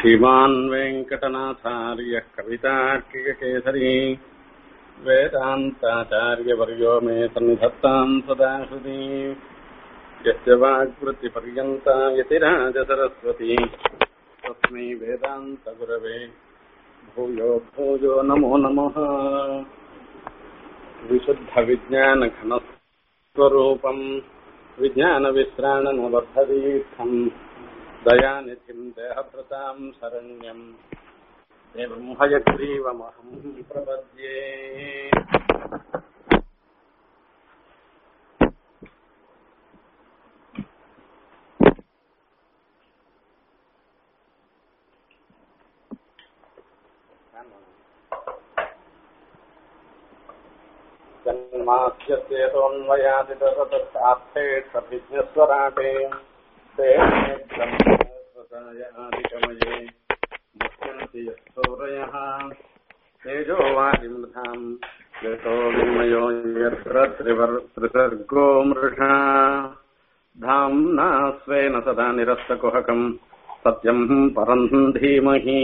श्रीमान् वेङ्कटनाथार्यः कवितार्किककेसरी वेदान्ताचार्यवर्यो मे सन्निधत्ताम् सदा हृदि यस्य वाग्वृत्तिपर्यन्ता यतिराजसरस्वती तस्मै वेदान्तगुरवे भूयो भूयो नमो नमः विशुद्धविज्ञानघनस्वरूपम् विज्ञानविश्राणनबद्धदीर्थम् दयानिधिम् देहभृताम् शरण्यम् एवम् हयग्रीवमहम् प्रपद्ये जन्मास्येतोऽन्वयादितरतस्थार्थेष्वभिज्ञस्वराटे ते ब्रह्मप्रदायादिकमये मुह्यन्ति यत्सौरयः तेजो वादिमृधाम् यतो विमयो यत्र त्रिवर्- त्रिसर्गो मृषा धाम्ना स्वेन सदा निरस्तकुहकम् सत्यम् परम् धीमहि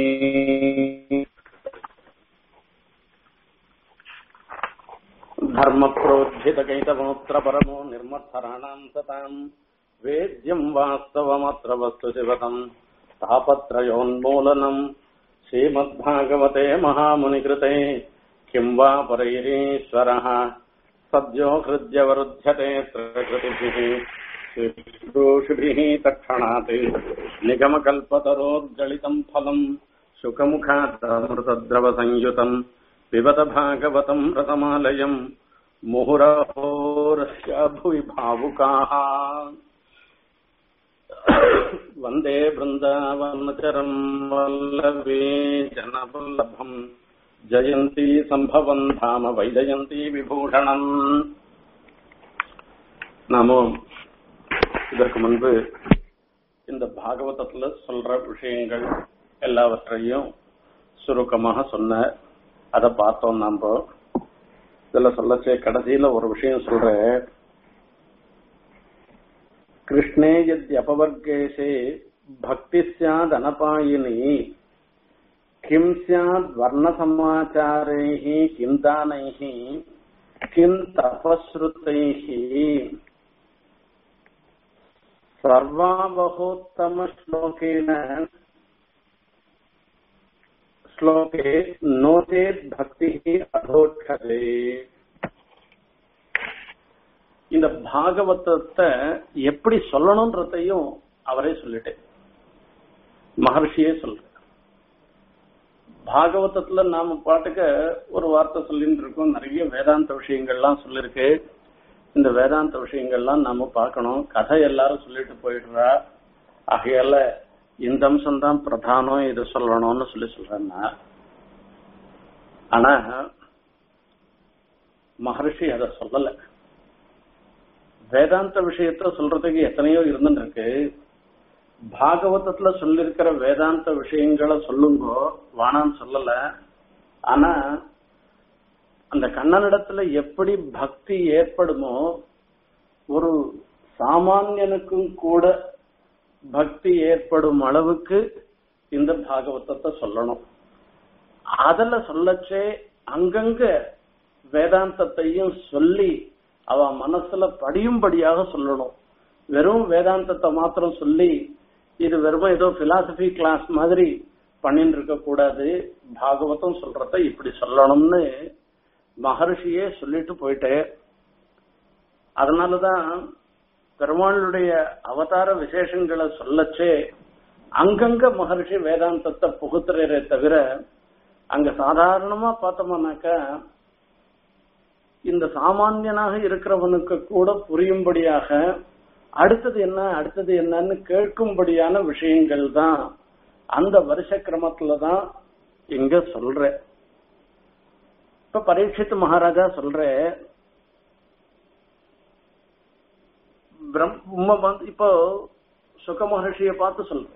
धर्मप्रोज्झितकैतमोऽत्र परमो निर्मत्सराणाम् सताम् वेद्यम् वास्तवमत्र वस्तु शिवतम् तापत्रयोन्मूलनम् श्रीमद्भागवते महामुनिकृते किम् वा परैरीश्वरः सद्यो हृद्यवरुध्यते प्रकृतिभिः शुश्रूषिभिः तत्क्षणात् निगमकल्पतरोद्गलितम् फलम् शुकमुखादमृतद्रवसंयुतम् पिबत भागवतम् रतमालयम् मुहुरहोरस्य भुवि भावुकाः वन्दे बृन्दावनचरम् वल्लभे जनवल्लभम् ஜெயந்தி சம்பவம் தாம வைஜயந்தி விபூஷணம் நாம இதற்கு முன்பு இந்த பாகவதத்துல சொல்ற விஷயங்கள் எல்லாவற்றையும் சுருக்கமாக சொன்ன அதை பார்த்தோம் நாம இதுல சொல்லச்சே கடைசியில ஒரு விஷயம் சொல்ற கிருஷ்ணே யத் அபவர்கேஷே பக்தி சியாத் அனபாயினி கிம் சியாத் வர்ணசமாச்சாரைः கிம் தானைः கிம் தபஸ்ருத்தைः सर्वावहोत्तमश्लोकेन श्लोके नो चेत् भक्तिः अधोक्षते இந்த பாகவதத்தை எப்படி சொல்லணும்ன்றதையும் அவரே சொல்லிட்டேன் மகர்ஷியே சொல்ற பாகவதத்துல நாம பாட்டுக்க ஒரு வார்த்தை சொல்லிட்டு இருக்கோம் நிறைய வேதாந்த விஷயங்கள்லாம் சொல்லிருக்கு இந்த வேதாந்த விஷயங்கள்லாம் நாம பார்க்கணும் கதை எல்லாரும் சொல்லிட்டு போயிடுறா ஆகையால இந்த அம்சம் தான் பிரதானம் இது சொல்லணும்னு சொல்லி சொல்றேன்னா ஆனா மகர்ஷி அதை சொல்லல வேதாந்த விஷயத்த சொல்றதுக்கு எத்தனையோ இருந்துருக்கு பாகவதத்துல சொல்லிருக்கிற வேதாந்த விஷயங்களை சொல்லுங்கோ வானான்னு சொல்லல ஆனா அந்த கண்ணனிடத்துல எப்படி பக்தி ஏற்படுமோ ஒரு சாமானியனுக்கும் கூட பக்தி ஏற்படும் அளவுக்கு இந்த பாகவதத்தை சொல்லணும் அதுல சொல்லச்சே அங்கங்க வேதாந்தத்தையும் சொல்லி அவ மனசுல படியும்படியாக சொல்லணும் வெறும் வேதாந்தத்தை மாத்திரம் சொல்லி இது வெறும் ஏதோ பிலாசபி கிளாஸ் மாதிரி பண்ணிட்டு இருக்க கூடாது பாகவதம் சொல்றத இப்படி சொல்லணும்னு மகர்ஷியே சொல்லிட்டு போயிட்டேன் அதனாலதான் பெருமாளுடைய அவதார விசேஷங்களை சொல்லச்சே அங்கங்க மகர்ஷி வேதாந்தத்தை புகுத்துறே தவிர அங்க சாதாரணமா பார்த்தோம்னாக்கா இந்த சாமானியனாக இருக்கிறவனுக்கு கூட புரியும்படியாக அடுத்தது என்ன அடுத்தது என்னன்னு கேட்கும்படியான விஷயங்கள் தான் அந்த வருஷ கிரமத்துல தான் இங்க சொல்ற இப்ப பரீட்சித் மகாராஜா சொல்ற பிரம்ம வந்து இப்போ சுக மகர்ஷிய பார்த்து சொல்ற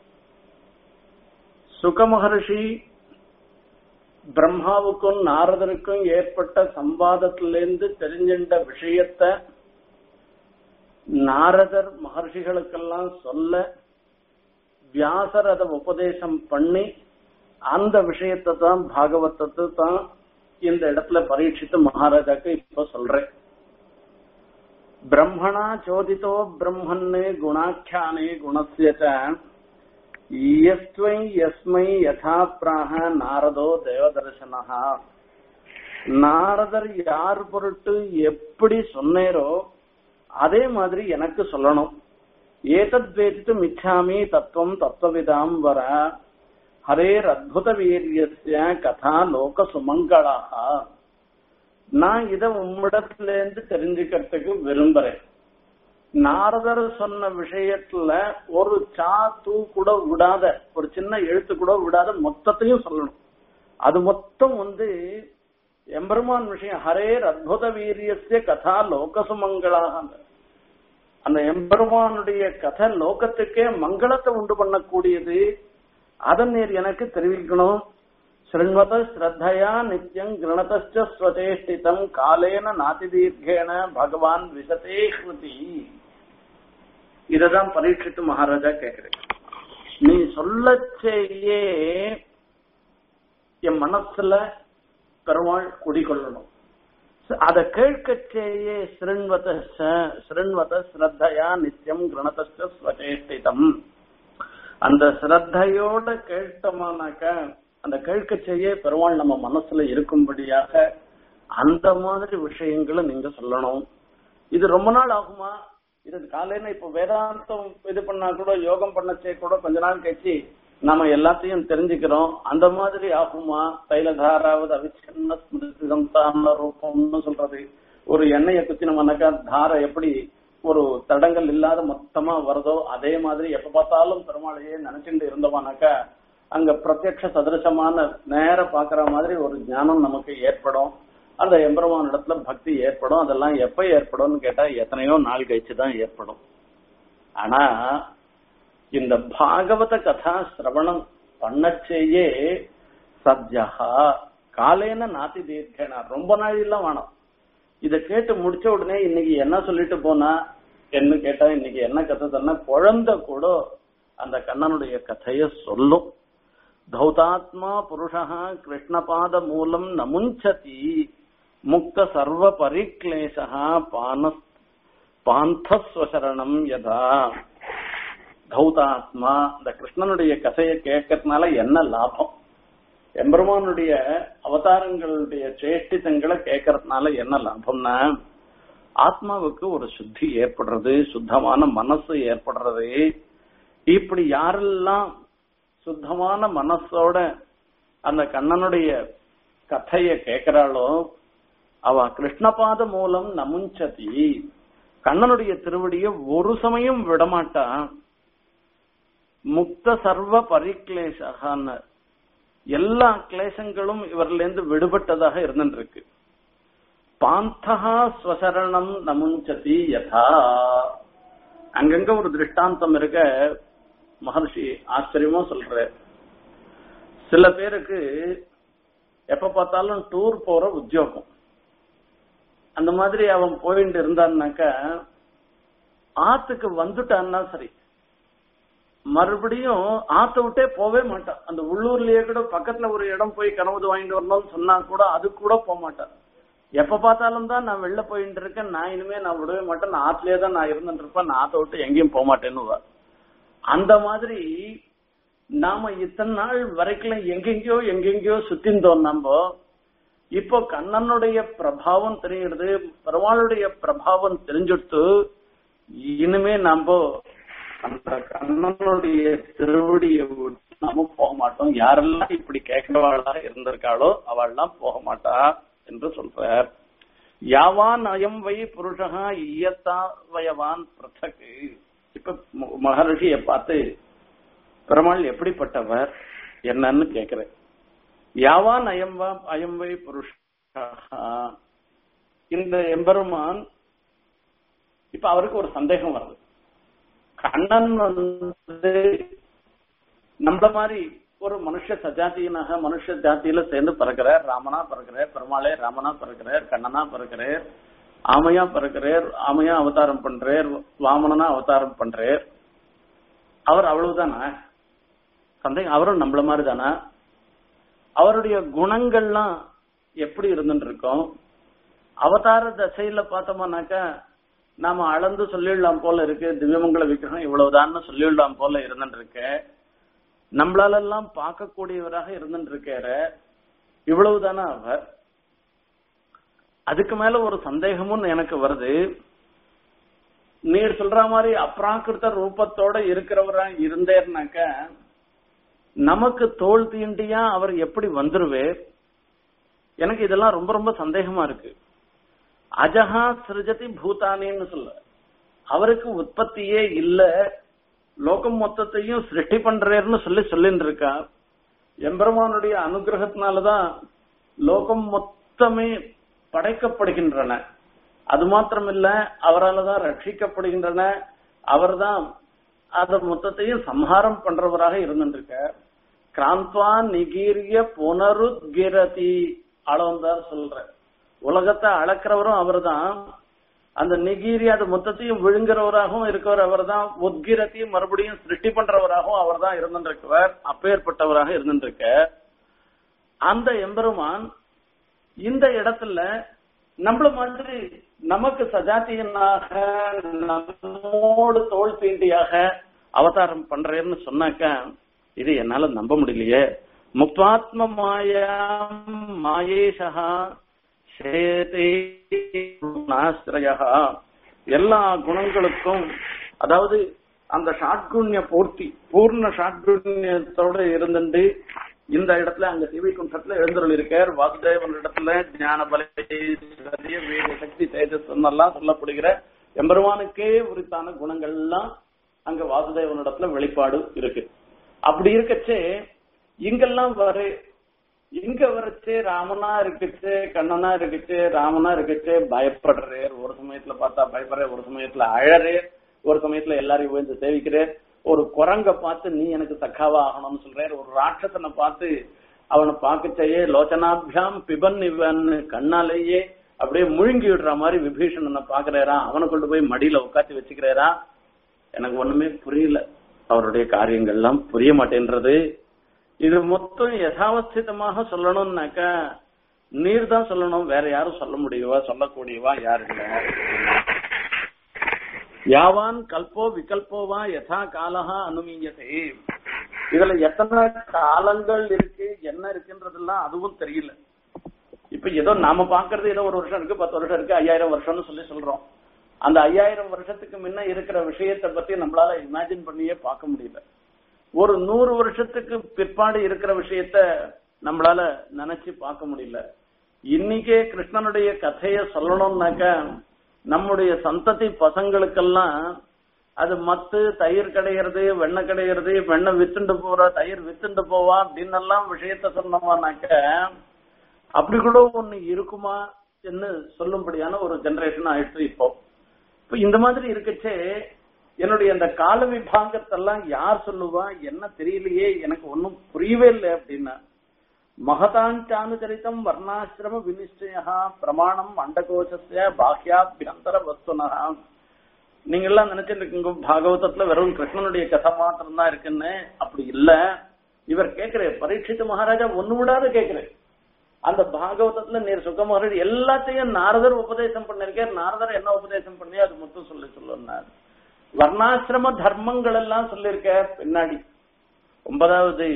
சுக மகர்ஷி பிரம்மாவுக்கும் நாரதருக்கும் ஏற்பட்ட சம்பாதத்திலிருந்து தெரிஞ்சின்ற விஷயத்த நாரதர் மகர்ஷிகளுக்கெல்லாம் சொல்ல வியாசர் அதை உபதேசம் பண்ணி அந்த விஷயத்தை தான் பாகவதத்தை தான் இந்த இடத்துல பரீட்சித்து மகாராஜாக்கு இப்ப சொல்றேன் பிரம்மணா சோதித்தோ பிரம்மன்னு குணாக்கியானே குணசிய யஸ்வை யஸ்மை யதா பிராக நாரதோ தேவதர்சனஹா நாரதர் யார் பொருட்டு எப்படி சொன்னேரோ அதே மாதிரி எனக்கு சொல்லணும் ஏதத் வேதித்து மிச்சாமி தத்துவம் தத்துவவிதாம் வர ஹரேர் அத்புத வீரியஸ்ய கதா லோக சுமங்களாக நான் இத உம்மிடத்துல இருந்து தெரிஞ்சுக்கிறதுக்கு விரும்புறேன் நாரதர் சொன்ன விஷயத்துல ஒரு சா தூ கூட விடாத ஒரு சின்ன எழுத்து கூட விடாத மொத்தத்தையும் சொல்லணும் அது மொத்தம் வந்து எம்பெருமான் விஷயம் ஹரேர் அத்புத வீரியஸ்ய கதா லோகசுமங்களாக அந்த எம்பெருமானுடைய கதை லோகத்துக்கே மங்களத்தை உண்டு பண்ணக்கூடியது அதன் நீர் எனக்கு தெரிவிக்கணும் ஸ்ருண்வத ஸ்ரத்தையா நித்தியம் கிரணதச்ச ஸ்வதேஷ்டிதம் காலேன நாதி தீர்க்கேன பகவான் விசதே ஸ்ருதி இததான் பரீட்சித்து மகாராஜா கேக்குறேன் நீ சொல்லச்சேயே என் மனசுல பெருமாள் குடிகொள்ளணும் அத கேட்கச்சேயே ஸ்ருண்வத ஸ்ருண்வத ஸ்ரத்தையா நித்தியம் கிரணதச்ச ஸ்வதேஷ்டிதம் அந்த ஸ்ரத்தையோட கேட்டோமானாக்க அந்த கேட்க செய்ய பெருமாள் நம்ம மனசுல இருக்கும்படியாக அந்த மாதிரி விஷயங்களை நீங்க சொல்லணும் இது ரொம்ப நாள் ஆகுமா இது காலையில இப்ப வேதாந்தம் இது பண்ணா கூட யோகம் பண்ணச்சே கூட கொஞ்ச நாள் கழிச்சு நாம எல்லாத்தையும் தெரிஞ்சுக்கிறோம் அந்த மாதிரி ஆகுமா தைலதாராவது அவிச்சின்ன ஸ்மிருதி சந்தான ரூபம்னு சொல்றது ஒரு எண்ணெயை குத்தினோம்னாக்கா தாரை எப்படி ஒரு தடங்கள் இல்லாத மொத்தமா வருதோ அதே மாதிரி எப்ப பார்த்தாலும் பெருமாளையே நினைச்சுட்டு இருந்தோமானாக்கா அங்க பிரத்யக்ஷ சதிருஷமான நேர பாக்குற மாதிரி ஒரு ஞானம் நமக்கு ஏற்படும் அந்த எம்பெருமான் இடத்துல பக்தி ஏற்படும் அதெல்லாம் எப்ப ஏற்படும்னு கேட்டா எத்தனையோ நாள் கழிச்சு தான் ஏற்படும் ஆனா இந்த பாகவத கதா சிரவணம் பண்ணச்சேயே சத்யஹா காலேன நாத்தி தீர்க்கேனா ரொம்ப நாள் எல்லாம் வேணாம் இத கேட்டு முடிச்ச உடனே இன்னைக்கு என்ன சொல்லிட்டு போனா என்ன கேட்டா இன்னைக்கு என்ன கதை சொன்னா குழந்தை கூட அந்த கண்ணனுடைய கதைய சொல்லும் தௌதாத்மா புருஷா கிருஷ்ணபாத மூலம் நமுஞ்சதி முக்த சர்வ பரிக்லேசா பான பாந்தஸ்வசரணம் யதா தௌதாத்மா இந்த கிருஷ்ணனுடைய கதையை கேட்கறதுனால என்ன லாபம் எம்பெருமானுடைய அவதாரங்களுடைய சேஷ்டித்தங்களை கேட்கறதுனால என்ன லாபம்னா ஆத்மாவுக்கு ஒரு சுத்தி ஏற்படுறது சுத்தமான மனசு ஏற்படுறது இப்படி யாரெல்லாம் சுத்தமான மனசோட அந்த கண்ணனுடைய கதைய கேட்கிறாளோ அவ கிருஷ்ணபாத மூலம் நமுஞ்சதி கண்ணனுடைய திருவடிய ஒரு சமயம் விடமாட்டா முக்த சர்வ பரிக்லேஷகான்னு எல்லா கிளேசங்களும் இவர்ல இருந்து விடுபட்டதாக இருந்துருக்கு பாந்தகா ஸ்வசரணம் நமுஞ்சதி யதா அங்கங்க ஒரு திருஷ்டாந்தம் இருக்க மகர்ஷி ஆச்சரியமா சொல்ற சில பேருக்கு எப்ப பார்த்தாலும் டூர் போற உத்தியோகம் அந்த மாதிரி அவன் போயிட்டு இருந்தான்னாக்கா ஆத்துக்கு வந்துட்டான்னா சரி மறுபடியும் ஆத்த விட்டே போவே மாட்டான் அந்த உள்ளூர்லயே கூட பக்கத்துல ஒரு இடம் போய் கனவு வாங்கிட்டு வரணும்னு சொன்னா கூட அது கூட போக மாட்டான் எப்ப பார்த்தாலும் தான் நான் வெளில போயிட்டு இருக்கேன் நான் இனிமே நான் விடவே மாட்டேன் நான் ஆத்துலயே தான் நான் இருந்துட்டு இருப்பேன் நான் ஆத்த விட்டு எங்கேயும் போக மாட்டேன்னு அந்த மாதிரி நாம இத்தனை நாள் வரைக்கும் எங்கெங்கயோ எங்கெங்கயோ சுத்திந்தோம் நம்ம இப்போ கண்ணனுடைய பிரபாவம் தெரிகிறது பெருமாளுடைய பிரபாவம் தெரிஞ்சுட்டு இனிமே நம்ம அந்த கண்ணனுடைய திருவடியை விட்டு நாம போக மாட்டோம் யாரெல்லாம் இப்படி கேட்கிறவாளா இருந்திருக்காளோ அவள்லாம் போக மாட்டா என்று சொல்றார் யாவான் அயம் வை புருஷகா இயத்தா வயவான் பிரதக்கு இப்ப மகர்ஷிய பார்த்து பெருமாள் எப்படிப்பட்டவர் என்னன்னு கேக்குறேன் யாவான் அயம்வா அயம்வை புருஷா இந்த எம்பெருமான் இப்ப அவருக்கு ஒரு சந்தேகம் வருது கண்ணன் வந்து நம்மள மாதிரி ஒரு மனுஷ சஜாத்தியனாக மனுஷ ஜாத்தியில சேர்ந்து பிறக்கிறார் ராமனா பிறக்கிறார் பெருமாளே ராமனா பிறக்கிறார் கண்ணனா பிறக்கிறார் ஆமையா பிறக்கிறார் ஆமையா அவதாரம் பண்றார் வாமனனா அவதாரம் பண்றார் அவர் அவ்வளவுதானா சந்தேகம் அவரும் நம்மள மாதிரி தானா அவருடைய குணங்கள்லாம் எப்படி இருந்துட்டு இருக்கோம் அவதார தசையில பார்த்தோம்னாக்கா நாம அளந்து சொல்லிடலாம் போல இருக்கு திவ்யமங்கல விக்கிரகம் இவ்வளவுதான்னு சொல்லிடலாம் போல இருந்துட்டு இருக்கு நம்மளால எல்லாம் பார்க்கக்கூடியவராக இருந்துட்டு இருக்கார இவ்வளவுதானா அவர் அதுக்கு மேல ஒரு சந்தேகமும் எனக்கு வருது நீர் சொல்ற மாதிரி அப்ராக்கிருத்த ரூபத்தோட இருக்கிறவரா இருந்தேர்னாக்க நமக்கு தோல் தீண்டியா அவர் எப்படி வந்துருவேர் எனக்கு இதெல்லாம் ரொம்ப ரொம்ப சந்தேகமா இருக்கு அஜஹா சிருஜதி பூதானின்னு சொல்ல அவருக்கு உற்பத்தியே இல்ல லோகம் மொத்தத்தையும் சிருஷ்டி பண்றேன்னு சொல்லி சொல்லிட்டு இருக்கா எம்பெருமானுடைய அனுகிரகத்தினாலதான் லோகம் மொத்தமே படைக்கப்படுகின்றன அது மாத்திரமில்ல அவரால் தான் ரட்சிக்கப்படுகின்றன அவர்தான் அத மொத்தத்தையும் சம்ஹாரம் பண்றவராக இருந்துருக்க கிராந்த்வா நிகீரிய புனருத்கிரதி அளவந்தார் சொல்ற உலகத்தை அளக்கிறவரும் அவர்தான் அந்த நிகீரி அது மொத்தத்தையும் விழுங்குறவராகவும் இருக்கவர் அவர்தான் உத்கிரத்தையும் மறுபடியும் சிருஷ்டி பண்றவராகவும் அவர் தான் இருந்துருக்கவர் அப்பேற்பட்டவராக இருந்துருக்க அந்த எம்பெருமான் இந்த இடத்துல நம்மள மாதிரி நமக்கு சஜாத்தியனாக நம்மோடு தோல் தீண்டியாக அவதாரம் பண்றேன்னு சொன்னாக்க இது என்னால நம்ப முடியலையே முக்தாத்ம மாயாம் மாயேஷா சேதேஸ்ரயா எல்லா குணங்களுக்கும் அதாவது அந்த ஷாட்குண்ய பூர்த்தி பூர்ண ஷாட்குண்யத்தோட இருந்துட்டு இந்த இடத்துல அங்க சிவிகுண்டத்துல எழுந்தருள் இருக்கார் வாசுதேவன் இடத்துல ஞான பல வீர சக்தி தேஜஸ் எல்லாம் சொல்லப்படுகிற எம்பெருமானுக்கே உரித்தான குணங்கள் எல்லாம் அங்க வாசுதேவன் இடத்துல வெளிப்பாடு இருக்கு அப்படி இருக்கச்சே இங்கெல்லாம் வர இங்க வரச்சே ராமனா இருக்குச்சு கண்ணனா இருக்குச்சு ராமனா இருக்குச்சு பயப்படுறேர் ஒரு சமயத்துல பார்த்தா பயப்படுறேன் ஒரு சமயத்துல அழறேர் ஒரு சமயத்துல எல்லாரையும் விழுந்து சேவிக்கிறேன் ஒரு குரங்க பார்த்து நீ எனக்கு சக்காவா ஆகணும்னு சொல்றாரு ஒரு ராட்சசனை பார்த்து அவனை பார்க்கச்சேயே லோச்சனாபியாம் பிபன் இவன் கண்ணாலேயே அப்படியே முழுங்கி விடுற மாதிரி விபீஷணனை பாக்குறாரா அவனை கொண்டு போய் மடியில உட்காந்து வச்சுக்கிறாரா எனக்கு ஒண்ணுமே புரியல அவருடைய காரியங்கள்லாம் புரிய மாட்டேன்றது இது மொத்தம் யதாவஸ்திதமாக சொல்லணும்னாக்கா நீர் தான் சொல்லணும் வேற யாரும் சொல்ல முடியவா சொல்லக்கூடியவா யாரு இல்ல யாவான் கல்போ விகல்போவா யதா காலஹா அனுமீயதே இதுல எத்தனை காலங்கள் இருக்கு என்ன இருக்குன்றதெல்லாம் அதுவும் தெரியல இப்ப ஏதோ நாம பாக்குறது ஏதோ ஒரு வருஷம் இருக்கு பத்து வருஷம் இருக்கு ஐயாயிரம் வருஷம்னு சொல்லி சொல்றோம் அந்த ஐயாயிரம் வருஷத்துக்கு முன்ன இருக்கிற விஷயத்தை பத்தி நம்மளால இமேஜின் பண்ணியே பார்க்க முடியல ஒரு நூறு வருஷத்துக்கு பிற்பாடு இருக்கிற விஷயத்த நம்மளால நினைச்சு பார்க்க முடியல இன்னைக்கே கிருஷ்ணனுடைய கதைய சொல்லணும்னாக்க நம்முடைய சந்ததி பசங்களுக்கெல்லாம் அது மத்து தயிர் கிடையிறது வெண்ணெய் கிடையிறது வெண்ணெய் வித்துண்டு போற தயிர் வித்துண்டு போவா அப்படின்னு எல்லாம் விஷயத்த சொன்னோமானாக்க அப்படி கூட ஒண்ணு இருக்குமா என்று சொல்லும்படியான ஒரு ஜெனரேஷன் ஆயிடுச்சு இப்போ இப்ப இந்த மாதிரி இருக்கச்சே என்னுடைய அந்த கால விபாகத்தெல்லாம் யார் சொல்லுவா என்ன தெரியலையே எனக்கு ஒன்னும் புரியவே இல்லை அப்படின்னா மகதாஞ்சானுச்சரித்தம் வர்ணாசிரம வினிஷ்டயா பிரமாணம் அண்டகோஷஸ்ய பாஹ்யாபியந்தர வஸ்துனா நீங்க எல்லாம் நினைச்சிட்டு இருக்கீங்க பாகவதத்துல வெறும் கிருஷ்ணனுடைய கதை மாத்திரம் தான் இருக்குன்னு அப்படி இல்ல இவர் கேக்குற பரீட்சித்து மகாராஜா ஒண்ணு விடாத கேக்குற அந்த பாகவதத்துல நீர் சுகமகர் எல்லாத்தையும் நாரதர் உபதேசம் பண்ணிருக்கார் நாரதர் என்ன உபதேசம் பண்ணி அது மொத்தம் சொல்லி சொல்லுனார் வர்ணாசிரம தர்மங்கள் எல்லாம் சொல்லியிருக்க பின்னாடி ஒன்பதாவது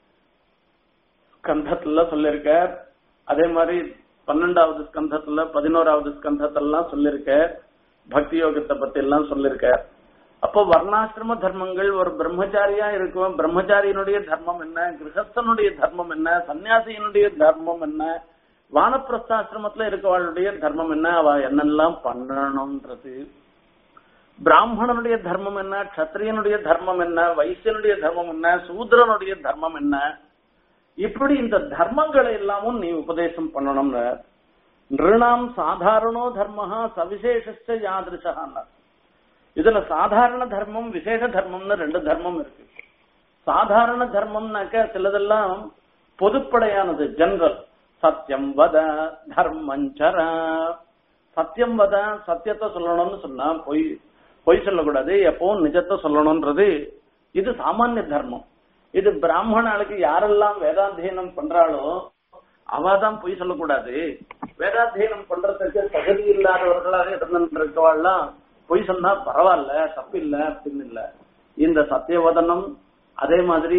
ஸ்கந்தத்துல சொல்லியிருக்க அதே மாதிரி பன்னெண்டாவது ஸ்கந்தத்துல பதினோராவது ஸ்கந்தத்தெல்லாம் சொல்லியிருக்க பக்தி யோகத்தை பத்தி எல்லாம் சொல்லியிருக்க அப்போ வர்ணாசிரம தர்மங்கள் ஒரு பிரம்மச்சாரியா இருக்கும் பிரம்மச்சாரியினுடைய தர்மம் என்ன கிரகஸ்தனுடைய தர்மம் என்ன சன்னியாசியினுடைய தர்மம் என்ன வானப்பிரஸ்தாசிரமத்துல இருக்கவாளுடைய தர்மம் என்ன அவ என்னெல்லாம் பண்ணணும்ன்றது பிராமணனுடைய தர்மம் என்ன கத்திரியனுடைய தர்மம் என்ன வைசியனுடைய தர்மம் என்ன சூத்ரனுடைய தர்மம் என்ன இப்படி இந்த தர்மங்களை எல்லாமும் நீ உபதேசம் பண்ணணும்னு நிருணாம் சாதாரணோ தர்மஹா சவிசேஷ யாதிருஷான்னு இதுல சாதாரண தர்மம் விசேஷ தர்மம்னு ரெண்டு தர்மம் இருக்கு சாதாரண தர்மம்னாக்க சிலதெல்லாம் பொதுப்படையானது ஜெனரல் சத்தியம் வத தர்மஞ்சர சத்தியம் வத சத்தியத்தை சொல்லணும்னு சொன்னா பொய் பொய் சொல்லக்கூடாது எப்பவும் நிஜத்தை சொல்லணும்ன்றது இது சாமானிய தர்மம் இது பிராமணாளுக்கு யாரெல்லாம் வேதாத்தியனம் பண்றாளோ அவாதான் பொய் சொல்லக்கூடாது வேதாத்தியனம் பண்றதுக்கு தகுதி இல்லாதவர்களாக இருந்திருக்கவாள்லாம் பொய் சொன்னா பரவாயில்ல தப்பில்ல அப்படின்னு இல்ல இந்த சத்தியவதனம் அதே மாதிரி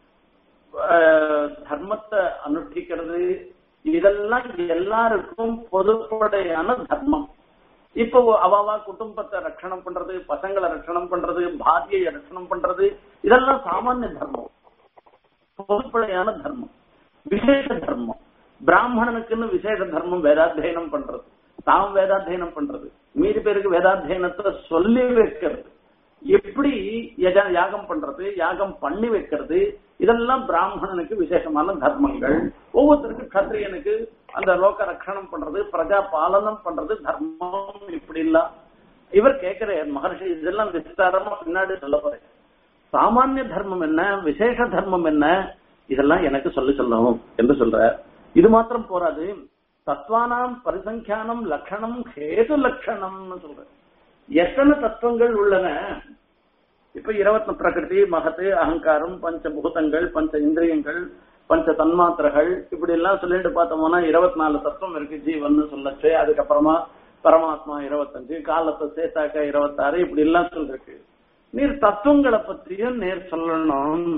ஆஹ், தர்மத்தை அனுஷ்டிக்கிறது இதெல்லாம் எல்லாருக்கும் பொதுப்படையான தர்மம் இப்போ அவாவா குடும்பத்தை ரட்சணம் பண்றது பசங்களை ரட்சணம் பண்றது பாரியை ரட்சணம் பண்றது இதெல்லாம் சாமானிய தர்மம் பொதுப்படையான தர்மம் விசேஷ தர்மம் பிராமணனுக்குன்னு விசேஷ தர்மம் வேதாத்தியனம் பண்றது தாம் வேதாத்தியனம் பண்றது மீதி பேருக்கு வேதாத்தியனத்தை சொல்லி வைக்கிறது எப்படி யஜ- யாகம் பண்றது யாகம் பண்ணி வைக்கிறது இதெல்லாம் பிராமணனுக்கு விசேஷமான தர்மங்கள் ஒவ்வொருத்தருக்கு கத்திரியனுக்கு அந்த லோக ரட்சணம் பண்றது பிரஜா பாலனம் பண்றது தர்மம் இப்படி எல்லாம் இவர் கேட்கிற மகர்ஷி இதெல்லாம் விஸ்தாரமா பின்னாடி சொல்ல போறேன் சாமானிய தர்மம் என்ன விசேஷ தர்மம் என்ன இதெல்லாம் எனக்கு சொல்லி சொல்லணும் என்று சொல்ற இது மாத்திரம் போராது தத்வானாம் பரிசங்கியானம் லட்சணம் ஹேது லட்சணம்னு சொல்ற எத்தனை தத்துவங்கள் உள்ளன இப்ப இருபத்தி பிரகிருதி மகத்து அகங்காரம் பஞ்சபூதங்கள் பஞ்ச இந்திரியங்கள் பஞ்ச தன்மாத்திரைகள் இப்படி எல்லாம் சொல்லிட்டு பார்த்தோம்னா இருபத்தி நாலு தத்துவம் இருக்கு ஜீவன் சொல்லச்சு அதுக்கப்புறமா பரமாத்மா இருபத்தஞ்சு காலத்தை சேர்த்தாக்க இருபத்தாறு இப்படி எல்லாம் சொல்லிருக்கு நீர் தத்துவங்களை பற்றியும் நேர் சொல்லணும்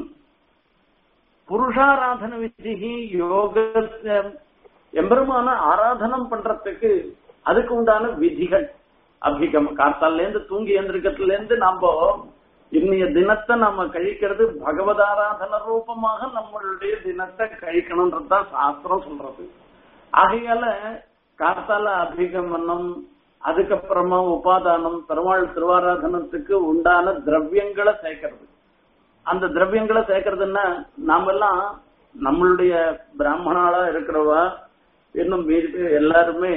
புருஷாராதன விதிகி யோக எம்பெருமான ஆராதனம் பண்றதுக்கு அதுக்கு உண்டான விதிகள் அபிகம் காத்தால இருந்து தூங்கி எந்திரிக்கிறதுல இருந்து நாம இன்னைய தினத்தை நாம கழிக்கிறது பகவதாராதன ரூபமாக நம்மளுடைய தினத்தை கழிக்கணும்ன்றதுதான் சாஸ்திரம் சொல்றது ஆகையால காத்தால அபிகமனம் அதுக்கப்புறமா உபாதானம் பெருமாள் திருவாராதனத்துக்கு உண்டான திரவியங்களை சேர்க்கறது அந்த திரவியங்களை சேர்க்கறதுன்னா நாமெல்லாம் நம்மளுடைய பிராமணாளா இருக்கிறவா இன்னும் மீறி பேர் எல்லாருமே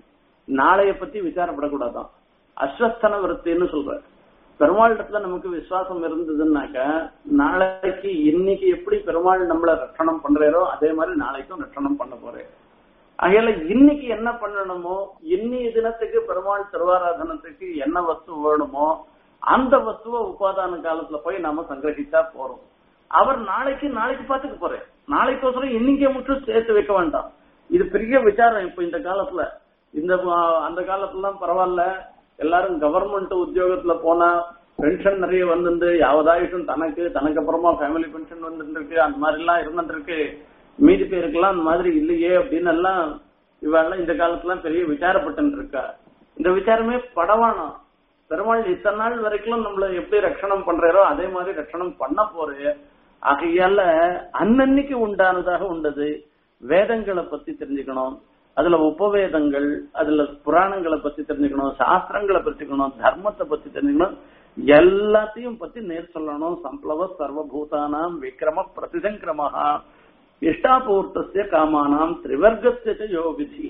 நாளைய பத்தி விசாரப்படக்கூடாதான் அஸ்வஸ்தன விருத்தின்னு சொல்ற பெருமாளிடத்துல நமக்கு விசுவாசம் இருந்ததுன்னாக்க நாளைக்கு இன்னைக்கு எப்படி பெருமாள் நம்மள ரட்சணம் பண்றாரோ அதே மாதிரி நாளைக்கும் ரட்சணம் பண்ண போறேன் ஆகையால இன்னைக்கு என்ன பண்ணணுமோ இன்னைய தினத்துக்கு பெருமாள் திருவாராதனத்துக்கு என்ன வஸ்து வேணுமோ அந்த வஸ்துவை உபாதான காலத்துல போய் நாம சங்கிரகிச்சா போறோம் அவர் நாளைக்கு நாளைக்கு பாத்துக்க போறேன் நாளைக்கோசரம் இன்னைக்கே மட்டும் சேர்த்து வைக்க வேண்டாம் இது பெரிய விசாரம் இப்ப இந்த காலத்துல இந்த ஆ, அந்த காலத்துலாம் பரவாயில்ல எல்லாரும் கவர்மெண்ட் உத்தியோகத்துல போனா பென்ஷன் நிறைய வந்துருந்து யாவதாயுஷம் தனக்கு தனக்கு அப்புறமா ஃபேமிலி பென்ஷன் வந்துட்டு இருக்கு அந்த மாதிரி எல்லாம் இருந்துட்டு இருக்கு மீதி பேருக்கெல்லாம் அந்த மாதிரி இல்லையே அப்படின்னு எல்லாம் இவெல்லாம் இந்த காலத்துல பெரிய விசாரப்பட்டு இருக்கா இந்த விசாரமே படவானம் பெருமாள் இத்தனை நாள் வரைக்கும் நம்மள எப்படி ரட்சணம் பண்றாரோ அதே மாதிரி ரட்சணம் பண்ண போறே ஆகையால அன்னன்னைக்கு உண்டானதாக உண்டது வேதங்களை பத்தி தெரிஞ்சுக்கணும் அதுல உபவேதங்கள் அதுல புராணங்களை பத்தி தெரிஞ்சுக்கணும் சாஸ்திரங்களை பத்திக்கணும் தர்மத்தை பத்தி தெரிஞ்சுக்கணும் எல்லாத்தையும் பத்தி நேர் சொல்லணும் சம்ப்ளவ சர்வபூதானாம் விக்ரம பிரதிசங்கிரமஹா இஷ்டாபூர்த்தசிய காமானாம் திரிவர்க்கசிய ச யோ விதி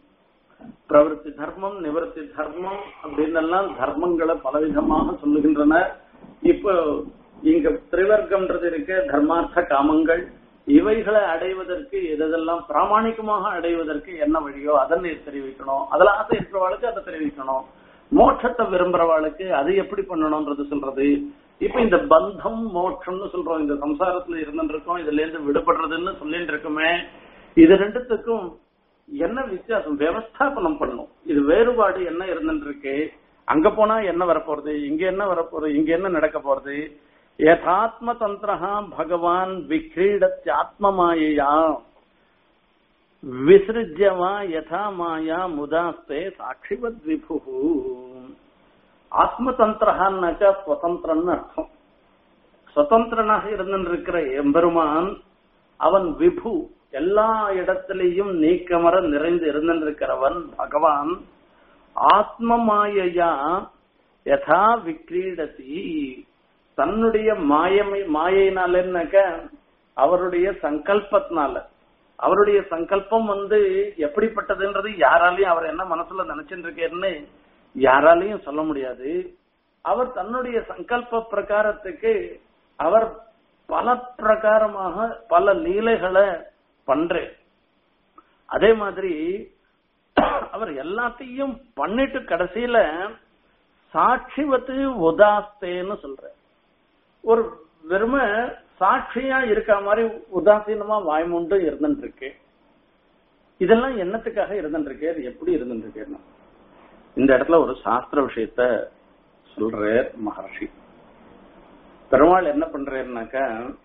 பிரவருத்தி தர்மம் நிவர்த்தி தர்மம் அப்படின்னு எல்லாம் தர்மங்களை பலவிதமாக சொல்லுகின்றன இப்போ இங்க திரிவர்க்கம்ன்றது இருக்க தர்மார்த்த காமங்கள் இவைகளை அடைவதற்கு எதெல்லாம் பிராமணிகமாக அடைவதற்கு என்ன வழியோ அதை நீர் தெரிவிக்கணும் அதுல ஆசை இருக்கிறவாளுக்கு அதை தெரிவிக்கணும் மோட்சத்தை விரும்புறவாளுக்கு அது எப்படி பண்ணணும்ன்றது சொல்றது இப்ப இந்த பந்தம் மோட்சம்னு சொல்றோம் இந்த சம்சாரத்துல இருந்துட்டு இருக்கோம் இதுல இருந்து விடுபடுறதுன்னு சொல்லிட்டு இருக்குமே இது ரெண்டுத்துக்கும் என்ன வித்தியாசம் வியவஸ்தாபனம் பண்ணும் இது வேறுபாடு என்ன இருந்துட்டு இருக்கு அங்க போனா என்ன வரப்போறது இங்க என்ன வரப்போறது இங்க என்ன நடக்க போறது யதாத்ம தந்திரா பகவான் விக்ரீடத்யாத்ம மாயையா விசிருஜ்யவா யதா மாயா முதாஸ்தே சாட்சிவத் விபு ஆத்மதந்திரஹான்னாக்கா சுதந்திரன்னு அர்த்தம் சுதந்திரனாக இருந்திருக்கிற எம்பெருமான் அவன் விபு எல்லா இடத்திலையும் நீக்கமர நிறைந்து இருந்திருக்கிறவன் பகவான் ஆத்ம மாயையா யதா விக்ரீடதி தன்னுடைய மாயமை மாயினாலன்னாக்க அவருடைய சங்கல்பத்தினால அவருடைய சங்கல்பம் வந்து எப்படிப்பட்டதுன்றது யாராலையும் அவர் என்ன மனசுல நினைச்சுட்டு இருக்கேன்னு யாராலையும் சொல்ல முடியாது அவர் தன்னுடைய சங்கல்ப பிரகாரத்துக்கு அவர் பல பிரகாரமாக பல லீலைகளை பண்றே அதே மாதிரி அவர் எல்லாத்தையும் பண்ணிட்டு கடைசியில சாட்சிவத்து உதாஸ்தேன்னு சொல்ற ஒரு வெறும சாட்சியா இருக்க மாதிரி உதாசீனமா வாய்மூண்டு இருந்துட்டு இருக்கு இதெல்லாம் என்னத்துக்காக இருந்துட்டு இருக்கே எப்படி இருந்துட்டு இருக்கேன்னா இந்த இடத்துல ஒரு சாஸ்திர விஷயத்த சொல்றார் மகர்ஷி பெருமாள் என்ன பண்றாருனாக்கா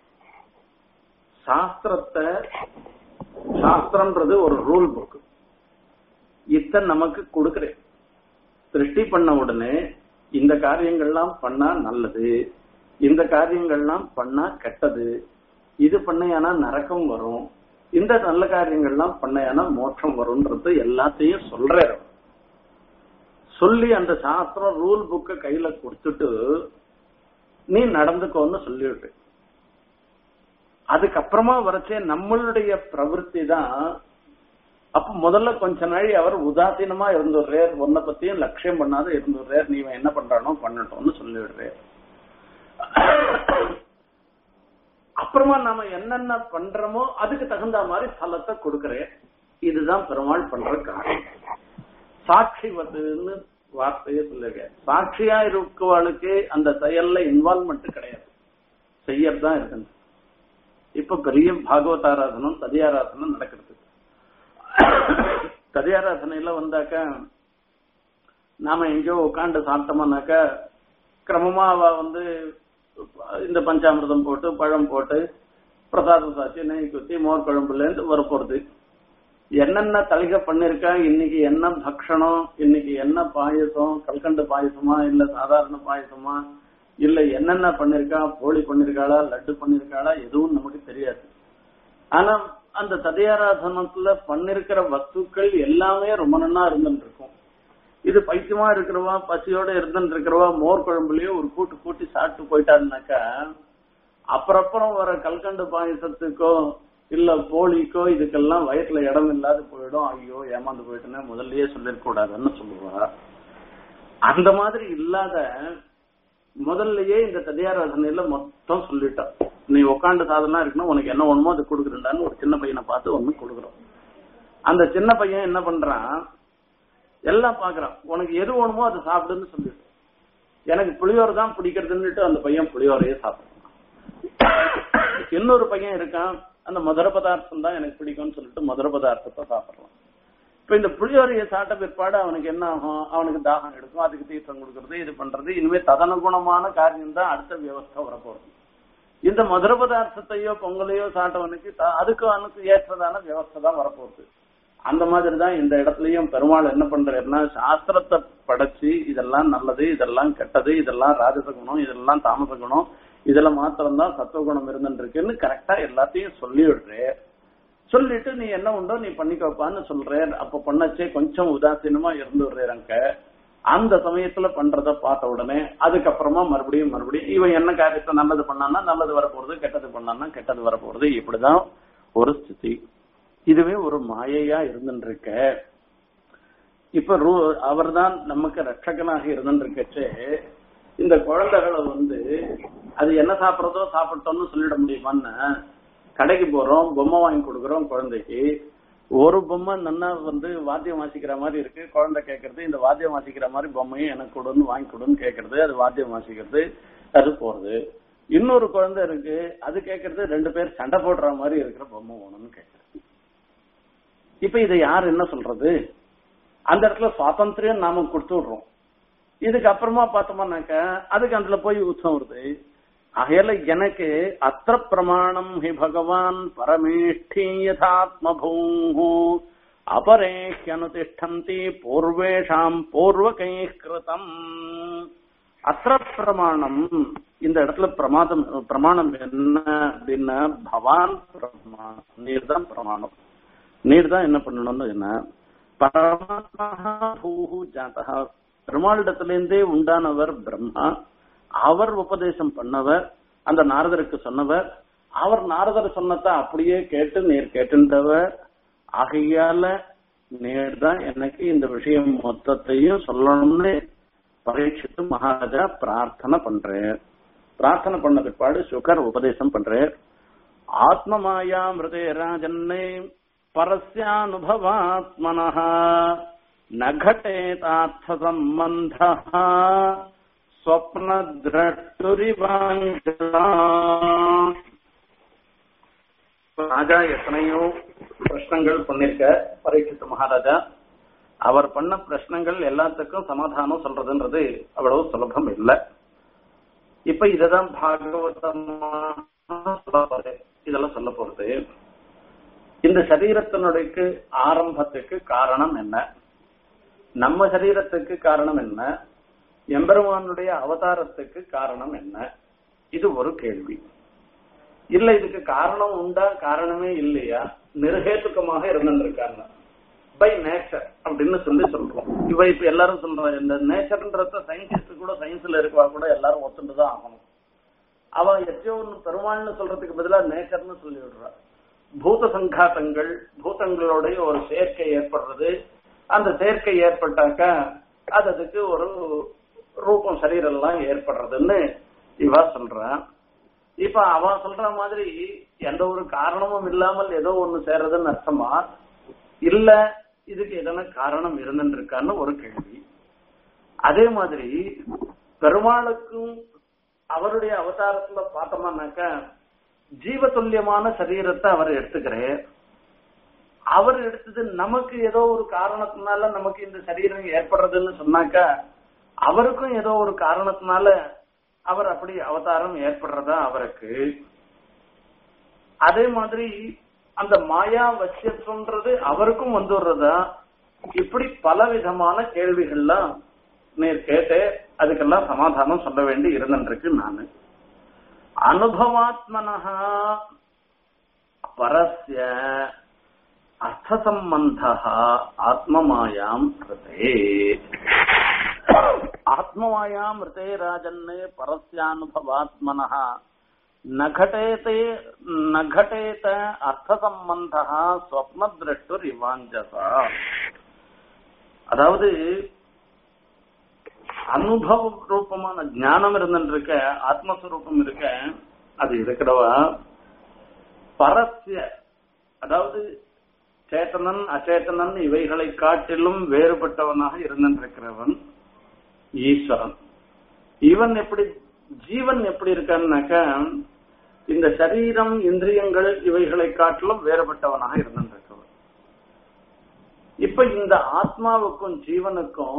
சாஸ்திரத்தை சாஸ்திரம்ன்றது ஒரு ரூல் புக் இத்த நமக்கு கொடுக்கிறேன் சிருஷ்டி பண்ண உடனே இந்த காரியங்கள்லாம் பண்ணா நல்லது இந்த காரியங்கள்லாம் பண்ணா கெட்டது இது பண்ணையானா நரக்கம் வரும் இந்த நல்ல காரியங்கள்லாம் பண்ணையானா மோட்சம் வரும்ன்றது எல்லாத்தையும் சொல்றாரு சொல்லி அந்த சாஸ்திரம் ரூல் புக்க கையில கொடுத்துட்டு நீ நடந்துக்கோன்னு சொல்லிவிட்டு அதுக்கப்புறமா வரச்சே நம்மளுடைய பிரவருத்தி தான் அப்ப முதல்ல கொஞ்ச நாள் அவர் உதாசீனமா இருந்துடுறார் உன்னை பத்தியும் லட்சியம் பண்ணாத இருந்துடுறார் நீ இவன் என்ன பண்றானோ பண்ணட்டோம்னு சொல்லிவிடுறார் அப்புறமா நாம என்னென்ன பண்றோமோ அதுக்கு தகுந்த மாதிரி பலத்தை கொடுக்கிறேன் இதுதான் பெருமாள் பண்ற காரியம் சாட்சி வதுன்னு வார்த்தையை சொல்லிருக்க சாட்சியா இருக்கவாளுக்கு அந்த செயல்ல இன்வால்மெண்ட் கிடையாது செய்யறதுதான் இருக்குது இப்ப பெரிய பாகவதாராதனம் ததியாராதனம் நடக்கிறது ததியாராதனையில வந்தாக்க நாம எங்கேயோ உட்காந்து சாப்பிட்டோம்னாக்க கிரமமா அவ வந்து இந்த பஞ்சாமிர்தம் போட்டு பழம் போட்டு பிரசாதம் சாச்சி நெய் குத்தி மோர் குழம்புல இருந்து வரப்போறது என்னென்ன தலிகை பண்ணிருக்கா இன்னைக்கு என்ன பக்ஷணம் இன்னைக்கு என்ன பாயசம் கல்கண்டு பாயசமா இல்ல சாதாரண பாயசமா இல்ல என்னென்ன பண்ணிருக்கா போலி பண்ணிருக்காளா லட்டு பண்ணிருக்காளா எதுவும் நமக்கு தெரியாது ஆனா அந்த ததையாராதனத்துல பண்ணிருக்கிற வஸ்துக்கள் எல்லாமே ரொம்ப நன்னா இருந்துட்டு இருக்கும் இது பைத்தியமா இருக்கிறவா பசியோட இருந்துட்டு இருக்கிறவா மோர் குழம்புலயே ஒரு கூட்டு கூட்டி சாப்பிட்டு போயிட்டாருனாக்கா அப்புறப்புறம் வர கல்கண்டு பாயசத்துக்கோ இல்ல போலிக்கோ இதுக்கெல்லாம் வயிற்றுல இடம் இல்லாத போயிடும் ஐயோ ஏமாந்து போயிட்டுன்னா முதல்லயே சொல்லிருக்க கூடாதுன்னு சொல்லுவா அந்த மாதிரி இல்லாத முதல்லயே இந்த ததியாராதனையில மொத்தம் சொல்லிட்டான் நீ உட்காந்து சாதனா இருக்கணும் உனக்கு என்ன வேணுமோ அது கொடுக்குறேன்டான்னு ஒரு சின்ன பையனை பார்த்து ஒண்ணு கொடுக்குறோம் அந்த சின்ன பையன் என்ன பண்றான் எல்லாம் பாக்குறான் உனக்கு எது வேணுமோ அதை சாப்பிடுன்னு சொல்லிட்டு எனக்கு புளியோரை தான் பிடிக்கிறதுன்னுட்டு அந்த பையன் புளியோரையே சாப்பிடுறான் இன்னொரு பையன் இருக்கான் அந்த மதுர பதார்த்தம் தான் எனக்கு பிடிக்கும்னு சொல்லிட்டு மதுர பதார்த்தத்தை சாப்பிடுறான் இப்ப இந்த புளியோரையை சாப்பிட்ட பிற்பாடு அவனுக்கு என்ன ஆகும் அவனுக்கு தாகம் எடுக்கும் அதுக்கு தீர்த்தம் கொடுக்கறது இது பண்றது இனிமே ததனுகுணமான காரியம் தான் அடுத்த வியவஸ்தை வரப்போறது இந்த மதுர பதார்த்தத்தையோ பொங்கலையோ சாப்பிட்டவனுக்கு த- அதுக்கு அவனுக்கு ஏற்றதான வியவஸ்தை தான் வரப்போகுது அந்த மாதிரி தான் இந்த இடத்துலயும் பெருமாள் என்ன பண்றாருன்னா சாஸ்திரத்தை படைச்சு இதெல்லாம் நல்லது இதெல்லாம் கெட்டது இதெல்லாம் ராஜச குணம் இதெல்லாம் தாமச குணம் இதுல மாத்திரம்தான் சத்துவகுணம் இருந்துருக்குன்னு கரெக்டா எல்லாத்தையும் சொல்லி விடுறே சொல்லிட்டு நீ என்ன உண்டோ நீ பண்ணிக்கோப்பான்னு சொல்றேன் அப்ப பண்ணச்சே கொஞ்சம் உதாசீனமா இருந்து விடுறேங்க அந்த சமயத்துல பண்றத பார்த்த உடனே அதுக்கப்புறமா மறுபடியும் மறுபடியும் இவன் என்ன காரியத்தை நல்லது பண்ணான்னா நல்லது வரப்போறது கெட்டது பண்ணான்னா கெட்டது வரப்போறது இப்படிதான் ஒரு ஸ்திதி இதுவே ஒரு மாயையா இருந்துருக்க இப்ப ரூ அவர்தான் நமக்கு ரட்சகனாக இருந்துருக்கச்சே இந்த குழந்தைகளை வந்து அது என்ன சாப்பிடுறதோ சாப்பிட்டோம்னு சொல்லிட முடியுமான்னு கடைக்கு போறோம் பொம்மை வாங்கி கொடுக்குறோம் குழந்தைக்கு ஒரு பொம்மை நன்னா வந்து வாத்தியம் வாசிக்கிற மாதிரி இருக்கு குழந்தை கேட்கறது இந்த வாத்தியம் வாசிக்கிற மாதிரி பொம்மையும் எனக்கு கொடுன்னு வாங்கி கொடுன்னு கேட்கறது அது வாத்தியம் வாசிக்கிறது அது போறது இன்னொரு குழந்தை இருக்கு அது கேட்கறது ரெண்டு பேர் சண்டை போடுற மாதிரி இருக்கிற பொம்மை வேணும்னு கேட்கறது இப்ப இதை யார் என்ன சொல்றது அந்த இடத்துல சுவாதந்திரம் நாம கொடுத்து விடுறோம் இதுக்கு அப்புறமா பார்த்தோம்னாக்க அதுக்கு அதுல போய் உச்சம் வருது ஆகையால எனக்கு அத்திர பிரமாணம் ஹி பகவான் பரமேஷ்டி யதாத்மபூ அபரேஹ்யனுதிஷ்டந்தி பூர்வேஷாம் பூர்வகை கிருதம் அத்திர பிரமாணம் இந்த இடத்துல பிரமாதம் பிரமாணம் என்ன அப்படின்னா பவான் பிரமாணம் நீர் தான் பிரமாணம் நீர் தான் என்ன பண்ணணும்னு என்ன பரமாத்மா பூஹு ஜாதா பெருமாளிடத்திலிருந்தே உண்டானவர் பிரம்மா அவர் உபதேசம் பண்ணவர் அந்த நாரதருக்கு சொன்னவர் அவர் நாரதர் சொன்னதை அப்படியே கேட்டு நேர் கேட்டுன்றவர் ஆகையால நேர் தான் எனக்கு இந்த விஷயம் மொத்தத்தையும் சொல்லணும்னு பரீட்சித்து மகாராஜா பிரார்த்தனை பண்றேன் பிரார்த்தனை பண்ண பிற்பாடு சுகர் உபதேசம் பண்றேன் ஆத்மமாயா மிருதே ராஜன்னே பரஸ்யானுபவாத்மனः न घटेतार्थसम्बन्धः ஸ்வப்ன திரட்டுரிவாஞ்சலா ராஜா எத்தனையோ பிரச்சனைகள் பண்ணிருக்க பரீட்சித்த மகாராஜா அவர் பண்ண பிரச்சனைகள் எல்லாத்துக்கும் சமாதானம் சொல்றதுன்றது அவ்வளவு சுலபம் இல்லை இப்ப இததான் பாகவதமா இதெல்லாம் சொல்ல போறது இந்த சரீரத்தினுடைய ஆரம்பத்துக்கு காரணம் என்ன நம்ம சரீரத்துக்கு காரணம் என்ன எம்பெருமானுடைய அவதாரத்துக்கு காரணம் என்ன இது ஒரு கேள்வி இல்ல இதுக்கு காரணம் உண்டா காரணமே இல்லையா நிர்ஹேத்துக்கமாக இருந்திருக்காங்க பை நேச்சர் அப்படின்னு சொல்லி சொல்றோம் இவ இப்ப எல்லாரும் சொல்றாங்க இந்த நேச்சர்ன்றத சயின்டிஸ்ட் கூட சயின்ஸ்ல இருக்கவா கூட எல்லாரும் ஒத்துண்டு தான் ஆகணும் அவ எத்தையோ ஒண்ணு பெருமாள்னு சொல்றதுக்கு பதிலா நேச்சர்னு சொல்லி விடுறா பூத சங்காத்தங்கள் பூதங்களுடைய ஒரு சேர்க்கை ஏற்படுறது அந்த சேர்க்கை ஏற்பட்டாக்கா அது அதுக்கு ஒரு ரூபம் சரீரெல்லாம் ஏற்படுறதுன்னு இவா சொல்றான் இப்ப அவ சொல்ற மாதிரி எந்த ஒரு காரணமும் இல்லாமல் ஏதோ ஒண்ணு சேர்றதுன்னு அர்த்தமா இல்ல இதுக்கு எதனா காரணம் இருந்துட்டு இருக்கான்னு ஒரு கேள்வி அதே மாதிரி பெருமாளுக்கும் அவருடைய அவதாரத்துல பார்த்தோம்னாக்கா ஜீவதுல்யமான சரீரத்தை அவர் எடுத்துக்கிறார் அவர் எடுத்தது நமக்கு ஏதோ ஒரு காரணத்தினால நமக்கு இந்த சரீரம் ஏற்படுறதுன்னு சொன்னாக்கா அவருக்கும் ஏதோ ஒரு காரணத்தினால அவர் அப்படி அவதாரம் ஏற்படுறதா அவருக்கு அதே மாதிரி அந்த மாயா வசியத்துவன்றது அவருக்கும் வந்துடுறதா இப்படி பல விதமான கேள்விகள்லாம் நீர் கேட்டு அதுக்கெல்லாம் சமாதானம் சொல்ல வேண்டி இருந்துருக்கு நானு அனுபவாத்மனஹா பரஸ்ய அர்த்தசம்பந்த ஆத்மமாயாம் கிருதே ஆத்மமாயாம் ரிதே ராஜன் பரஸ்யானுபவாத்மனः न घटेते न घटेत அர்த்தசம்பந்தः ஸ்வப்னதிரஷ்டுர் இவாஞ்சசா அதாவது அனுபவ ரூபமான ஞானம் இருந்துருக்க ஆத்மஸ்வரூபம் இருக்க அது இருக்கிறவா பரஸ்ய அதாவது சேத்தனன் அச்சேதனன் இவைகளை காட்டிலும் வேறுபட்டவனாக இருந்திருக்கிறவன் ஈஸ்வரன் இவன் எப்படி ஜீவன் எப்படி இருக்கான்னாக்க இந்த சரீரம் இந்திரியங்கள் இவைகளை காட்டிலும் வேறுபட்டவனாக இருந்திருக்கிறவன் இப்ப இந்த ஆத்மாவுக்கும் ஜீவனுக்கும்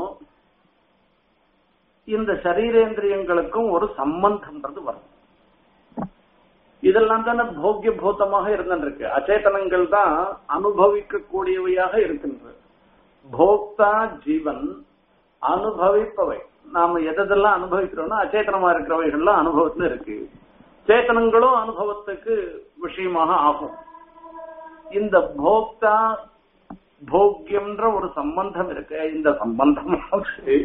இந்த சரீரேந்திரியங்களுக்கும் ஒரு சம்பந்தம்ன்றது வரும் இதெல்லாம் தானே போக்கிய பூத்தமாக இருந்திருக்கு அச்சேதனங்கள் தான் அனுபவிக்க கூடியவையாக இருக்கின்றது போக்தா ஜீவன் அனுபவிப்பவை நாம எதெல்லாம் அனுபவிக்கிறோம்னா அச்சேதனமா இருக்கிறவைகள்லாம் அனுபவத்துல இருக்கு சேத்தனங்களும் அனுபவத்துக்கு விஷயமாக ஆகும் இந்த போக்தா போக்கியம்ன்ற ஒரு சம்பந்தம் இருக்கு இந்த சம்பந்தமானது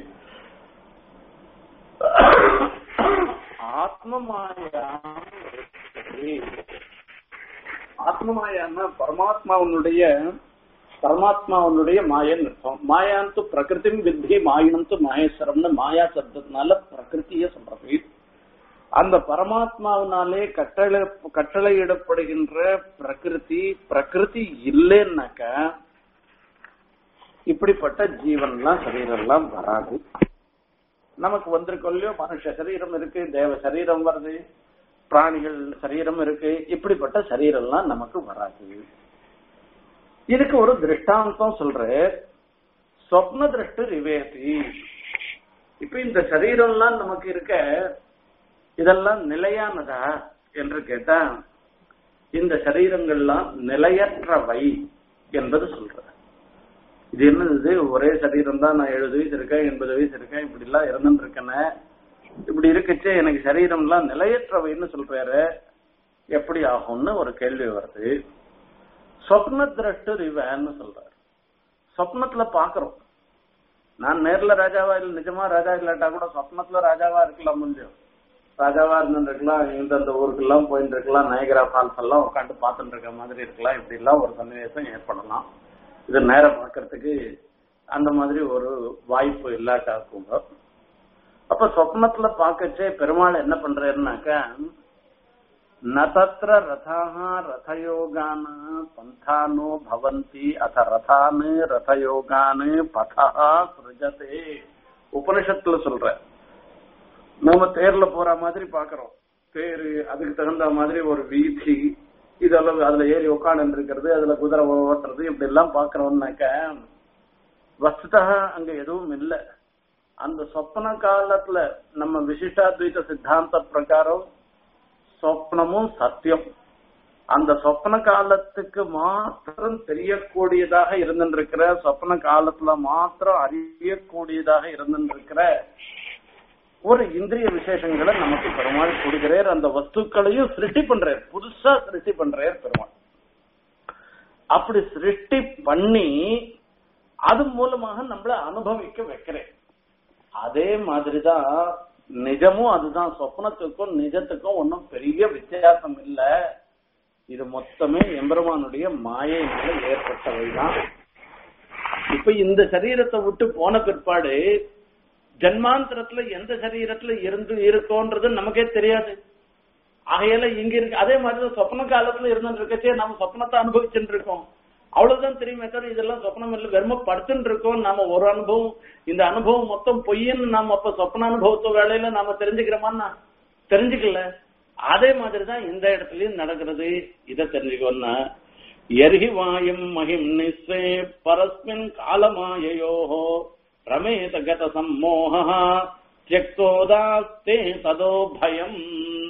ஆத்மமாயா ஆத்மமாயான்னா பரமாத்மாவனுடைய பரமாத்மாவனுடைய மாயன்னு அர்த்தம் மாயாந்து பிரகிருதி வித்தி மாயினந்து மாயேஸ்வரம்னு மாயா சப்தத்தினால பிரகிருத்திய சொல்றது அந்த பரமாத்மாவினாலே கட்டளை கட்டளையிடப்படுகின்ற பிரகிருதி பிரகிருதி இல்லைன்னாக்க இப்படிப்பட்ட ஜீவன்லாம் சரீரம்லாம் வராது நமக்கு வந்திருக்கொல்லையோ மனுஷ சரீரம் இருக்கு தேவ சரீரம் வருது பிராணிகள் சரீரம் இருக்கு இப்படிப்பட்ட சரீரம்லாம் நமக்கு வராது இதுக்கு ஒரு திருஷ்டாந்தம் சொல்ற சொப்ன திருஷ்டு ரிவேதி இப்ப இந்த சரீரம்லாம் நமக்கு இருக்க இதெல்லாம் நிலையானதா என்று கேட்டா இந்த சரீரங்கள்லாம் நிலையற்றவை என்பது சொல்ற இது என்னது ஒரே சரீரம் தான் நான் எழுபது வயசு இருக்கேன் எண்பது வயசு இருக்கேன் இப்படி எல்லாம் இருந்துட்டு இருக்கேனே இப்படி இருக்கச்சே எனக்கு சரீரம்லாம் நிலையற்றவைன்னு சொல்றாரு எப்படி ஆகும்னு ஒரு கேள்வி வருது சொப்ன திரட்டு ரிவன்னு சொல்றாரு சொப்னத்துல பாக்குறோம் நான் நேர்ல ராஜாவா இல்ல நிஜமா ராஜா இல்லாட்டா கூட சொப்னத்துல ராஜாவா இருக்கலாம் முடியும் ராஜாவா இருந்துருக்கலாம் இந்தந்த ஊருக்கெல்லாம் போயிட்டு இருக்கலாம் நயகரா ஃபால்ஸ் எல்லாம் உட்காந்து பார்த்துட்டு இருக்க மாதிரி இருக்கலாம் இப்படி எல்லாம் ஒரு சன்னிவேசம் ஏற்படலாம் இது நேரம் பார்க்கறதுக்கு அந்த மாதிரி ஒரு வாய்ப்பு இல்லாட்டா கூட அப்ப சொப்னத்துல பாக்கச்சே பெருமாள் என்ன பண்றாருனாக்க நதத்திர ரதாக ரதயோகான பந்தானோ பவந்தி அத ரதானு ரதயோகானு பதா சிருஜதே உபனிஷத்துல சொல்ற நம்ம தேர்ல போற மாதிரி பாக்குறோம் தேரு அதுக்கு தகுந்த மாதிரி ஒரு வீதி இதெல்லாம் அதுல ஏறி உட்காந்து இருக்கிறது அதுல குதிரை ஓட்டுறது இப்படி எல்லாம் பாக்குறோம்னாக்க வஸ்துதா அங்க எதுவும் இல்லை அந்த சொப்பன காலத்துல நம்ம விசிஷ்டாத்வைத சித்தாந்த பிரகாரம் சொப்னமும் சத்தியம் அந்த சொப்பன காலத்துக்கு மாத்திரம் தெரியக்கூடியதாக இருந்திருக்கிற சொப்பன காலத்துல மாத்திரம் அறியக்கூடியதாக இருந்திருக்கிற ஒரு இந்திரிய விசேஷங்களை நமக்கு பெருமாள் கொடுக்கிறார் அந்த வஸ்துக்களையும் சிருஷ்டி பண்றார் புதுசா சிருஷ்டி பண்றார் பெருமாள் அப்படி சிருஷ்டி பண்ணி அது மூலமாக நம்மள அனுபவிக்க வைக்கிறேன் அதே மாதிரிதான் நிஜமும் அதுதான் சொப்னத்துக்கும் நிஜத்துக்கும் ஒன்னும் பெரிய வித்தியாசம் இல்ல இது மொத்தமே எம்பெருமானுடைய மாயையினால ஏற்பட்டவைதான் இப்ப இந்த சரீரத்தை விட்டு போன பிற்பாடு ஜன்மாந்தரத்துல எந்த சரீரத்துல இருந்து இருக்கோன்றது நமக்கே தெரியாது ஆகையால இங்க இருக்கு அதே மாதிரி சொப்ன காலத்துல இருந்துட்டு இருக்கச்சே நம்ம சொப்னத்தை அனுபவிச்சுட்டு இருக்கோம் அவ்வளவுதான் தெரியுமே தவிர இதெல்லாம் சொப்னம் இல்ல வெறும படுத்துட்டு இருக்கோம் நாம ஒரு அனுபவம் இந்த அனுபவம் மொத்தம் பொய்ன்னு நாம அப்ப சொப்ன அனுபவத்து வேலையில நாம தெரிஞ்சுக்கிறோமான்னா தெரிஞ்சுக்கல அதே மாதிரிதான் இந்த இடத்துலயும் நடக்கிறது இதை தெரிஞ்சுக்கோன்னா எர்ஹி வாயும் மகிம் நிஸ்வே பரஸ்மின் காலமாயயோஹோ ரமேத கத சம்மோக தியக்தோதாஸ்தே ததோ பயம்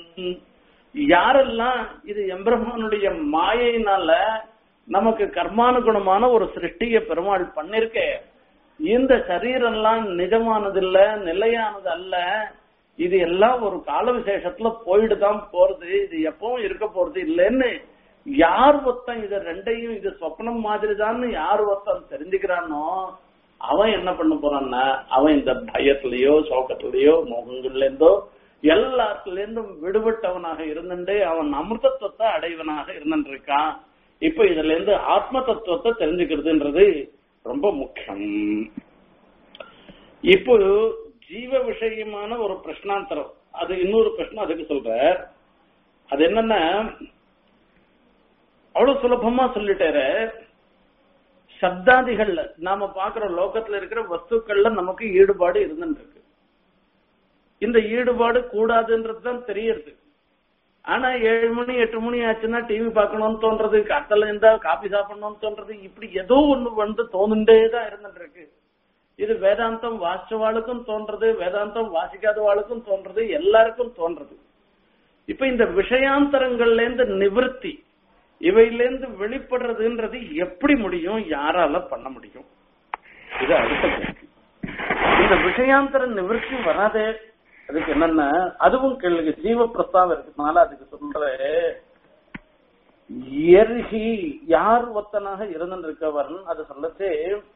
யாரெல்லாம் இது எம்பிரமானுடைய மாயையினால நமக்கு கர்மானுகுணமான ஒரு சிருஷ்டிய பெருமாள் பண்ணிருக்க இந்த சரீரம்லாம் நிஜமானது இல்ல நிலையானது அல்ல இது எல்லாம் ஒரு கால விசேஷத்துல போயிட்டு தான் போறது இது எப்பவும் இருக்க போறது இல்லைன்னு யார் ஒருத்தன் இத ரெண்டையும் இது சொப்னம் மாதிரி தான் யார் ஒருத்தன் தெரிஞ்சுக்கிறானோ அவன் என்ன பண்ண போறான்னா அவன் இந்த பயத்திலயோ சோகத்திலயோ மோகங்கள்ல இருந்தோ எல்லாத்துல இருந்தும் விடுபட்டவனாக இருந்துட்டு அவன் அமிர்தத்துவத்தை அடைவனாக இருந்துட்டு இருக்கான் இப்ப இதுல இருந்து ஆத்ம தத்துவத்தை தெரிஞ்சுக்கிறதுன்றது ரொம்ப முக்கியம் இப்போ ஜீவ விஷயமான ஒரு பிரஷ்னாந்தரம் அது இன்னொரு பிரச்சனை அதுக்கு சொல்ற அது என்னன்னா அவ்வளவு சுலபமா சொல்லிட்டாரு சப்தாதிகள்ல நாம பாக்குற லோகத்துல இருக்கிற வஸ்துக்கள்ல நமக்கு ஈடுபாடு இருந்துட்டு இருக்கு இந்த ஈடுபாடு கூடாதுன்றது தான் தெரியறது ஆனா ஏழு மணி எட்டு மணி ஆச்சுன்னா டிவி பார்க்கணும்னு தோன்றது கத்தல இருந்தா காபி சாப்பிடணும்னு தோன்றது இப்படி ஏதோ ஒண்ணு வந்து தோணுண்டே தான் இருந்துட்டு இருக்கு இது வேதாந்தம் வாசிச்சவாளுக்கும் தோன்றது வேதாந்தம் வாசிக்காதவாளுக்கும் தோன்றது எல்லாருக்கும் தோன்றது இப்ப இந்த விஷயாந்தரங்கள்ல இருந்து நிவர்த்தி இவையிலேருந்து வெளிப்படுறதுன்றது எப்படி முடியும் யாரால பண்ண முடியும் இது அடுத்த கேள்வி இந்த விஷயாந்தர நிவர்த்தி வராதே அதுக்கு என்னன்னா அதுவும் கேள்வி ஜீவ பிரஸ்தாவம் இருக்கிறதுனால அதுக்கு சொல்ற எர்ஹி யார் ஒத்தனாக இருந்திருக்கவன் அது சொல்லச்சே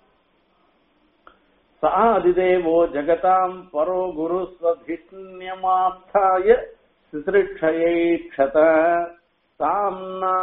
சா அதிதேவோ ஜகதாம் பரோ குரு ஸ்வதிஷ்ணியமாஸ்தாய சிசிருட்சயை க்ஷத தாம்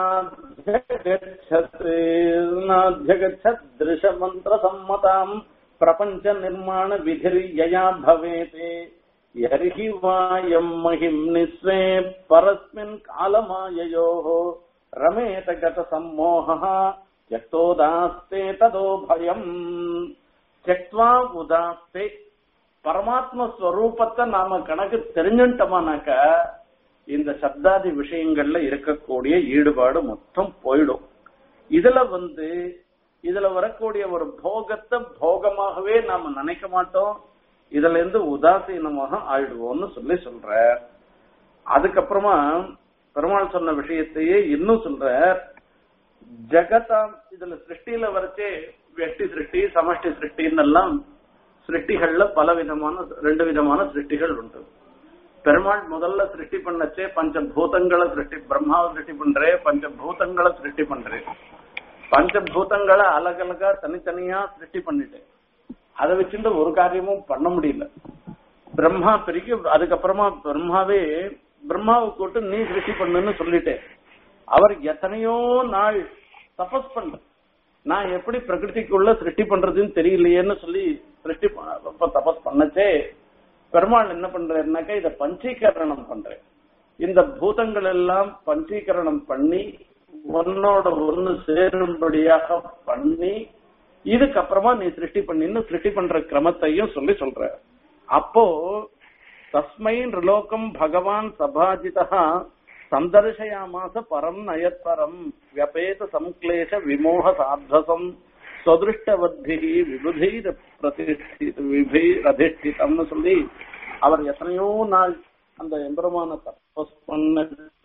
நாத்தியகச்சத்ருஷமந்திர சம்மதாம் பிரபஞ்ச நிர்மாண விதிர்யயா பவேதே யர்ஹி வாயம் மகிம் நிஸ்வே பரஸ்மின் காலமாயயோः ரமேத கத சம்மோகः யக்தோதாஸ்தே ததோ பயம் தெக்வா உதாஸ்தே பரமாத்ம ஸ்வரூபத்தை நாம கணக்கு தெரிஞ்சுட்டோமானாக்க இந்த சப்தாதி விஷயங்கள்ல இருக்கக்கூடிய ஈடுபாடு மொத்தம் போயிடும் இதுல வந்து இதுல வரக்கூடிய ஒரு போகத்தை போகமாகவே நாம நினைக்க மாட்டோம் இதுல இருந்து உதாசீனமாக ஆயிடுவோம்னு சொல்லி சொல்ற அதுக்கப்புறமா பெருமாள் சொன்ன விஷயத்தையே இன்னும் சொல்ற ஜெகதாம் இதுல சிருஷ்டியில வரைச்சே வெட்டி சிருஷ்டி சமஷ்டி சிருஷ்டின்னு எல்லாம் சிருஷ்டிகள்ல பல விதமான ரெண்டு விதமான சிருஷ்டிகள் உண்டு பெருமாள் முதல்ல சிருஷ்டி பண்ணச்சே பஞ்சபூதங்களை சிருஷ்டி பிரம்மாவை சிருஷ்டி பண்றே பஞ்சபூதங்களை சிருஷ்டி பண்றேன் பஞ்சபூதங்களை அழகழகா தனித்தனியா சிருஷ்டி பண்ணிட்டேன் அதை வச்சுட்டு ஒரு காரியமும் பண்ண முடியல பிரம்மா பெருக்கி அதுக்கப்புறமா பிரம்மாவே பிரம்மாவை கூட்டு நீ சிருஷ்டி பண்ணுன்னு சொல்லிட்டேன் அவர் எத்தனையோ நாள் தபஸ் பண்ண நான் எப்படி பிரகிருதிக்குள்ள சிருஷ்டி பண்றதுன்னு தெரியலையேன்னு சொல்லி சிருஷ்டி தபஸ் பண்ணச்சே பெருமாள் என்ன பண்றாருனாக்கா இத பஞ்சீகரணம் பண்றேன் இந்த பூதங்கள் எல்லாம் பஞ்சீகரணம் பண்ணி ஒன்னோட ஒன்னு சேரும்படியாக பண்ணி இதுக்கப்புறமா நீ சிருஷ்டி பண்ணின்னு சிருஷ்டி பண்ற கிரமத்தையும் சொல்லி சொல்ற அப்போ தஸ்மை நிருலோகம் பகவான் சபாஜிதா சந்தர்சயாமாச பரம் நயத்பரம் வியபேத சம்க்லேஷ விமோக சாத்வசம் சொதிருஷ்டவத்தி விபுதைர பிரதிஷ்டித விபைரதிஷ்டிதம்னு சொல்லி அவர் எத்தனையோ நாள் அந்த எம்பெருமான தபஸ் பண்ண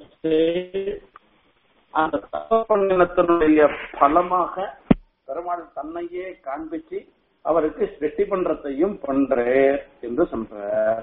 அந்த தபஸ் பண்ணினத்தினுடைய பலமாக பெருமாள் தன்னையே காண்பிச்சு அவருக்கு சிருஷ்டி பண்றதையும் பண்றே என்று சொல்றார்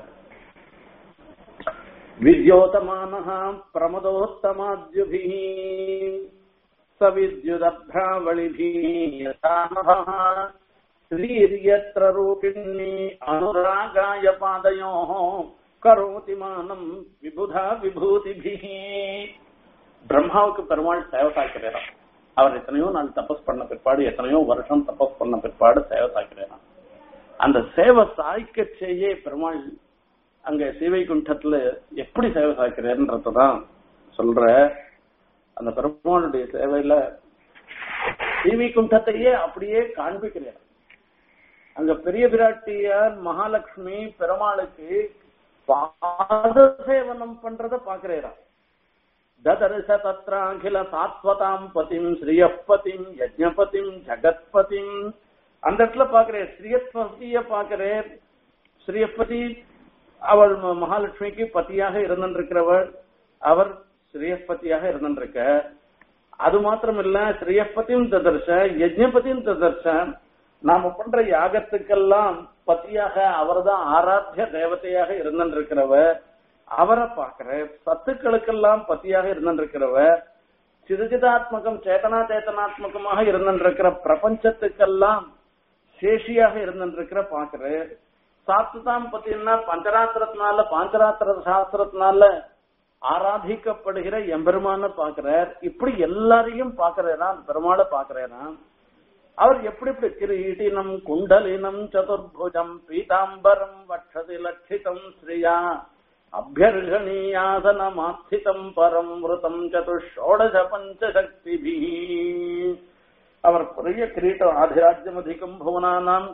विद्योतमानः प्रमदोत्तमाद्युभिः स विद्युदभ्रावलिभिः यथा नभः श्रीर्यत्र रूपिणी अनुरागाय पादयोः करोति मानम् विबुधा விபூதிபிः பிரம்மாவுக்கு பெருமாள் சேவை சாய்க்கிறாராம் அவர் எத்தனையோ நாள் தபஸ் பண்ண பிற்பாடு எத்தனையோ வருஷம் தபஸ் பண்ண பிற்பாடு சேவை சாய்க்கிறாராம் அந்த சேவை சாய்க்க செய்ய பெருமாள் அங்க சீவைகுண்டத்துல எப்படி சேவை சாய்க்கிறேன்றதான் சொல்ற அந்த பெருமாளுடைய சேவையில சீவைகுண்டத்தையே அப்படியே காண்பிக்கிறார் அங்க பெரிய பிராட்டியார் மகாலட்சுமி பெருமாளுக்கு பாத சேவனம் பண்றத பாக்குறாராம் ததர்ச தத்ராகில சாத்வதாம் பதிம் ஸ்ரீயப்பதிம் யஜ்ஞபதிம் ஜகத்பதிம் அந்த இடத்துல பாக்குறேன் ஸ்ரீயத்பதிய பாக்குறேன் ஸ்ரீயப்பதி அவள் ம- மகாலட்சுமிக்கு பத்தியாக இருந்திருக்கிறவள் அவர் ஸ்ரீயப்பதியாக இருந்திருக்க அது மாத்திரம் இல்ல ஸ்ரீயப்பதியும் ததர்ஷ யஜ்ஞபதியும் ததர்ஷ நாம பண்ற யாகத்துக்கெல்லாம் பத்தியாக அவர்தான் ஆராத்திய தேவதையாக இருந்திருக்கிறவர் அவரை பாக்குற சத்துக்களுக்கெல்லாம் பத்தியாக இருந்திருக்கிறவர் சிதச்சிதாத்மகம் சேதனா சேத்தனாத்மகமாக இருந்திருக்கிற பிரபஞ்சத்துக்கெல்லாம் சேஷியாக இருந்திருக்கிற பாக்குற சாத்துதாம் பத்தின்னா பஞ்சராத்திரத்தினால பாஞ்சராத்திர சாஸ்திரத்தினால ஆராதிக்கப்படுகிற எம்பெருமான பாக்குறார் இப்படி எல்லாரையும் பாக்குறாராம் பெருமாளை பாக்குறாராம் அவர் எப்படி இப்படி கிரீட்டினம் குண்டலினம் சதுர்புஜம் பீதாம்பரம் வட்சதி லட்சிதம் ஸ்ரீயா அபியர்கணீயாசனமாஸ்திதம் பரம் விரதம் சதுஷோடச பஞ்சசக்திபி அவர் பெரிய கிரீட்டம் ஆதிராஜ்யம் அதிகம் புவனானாம்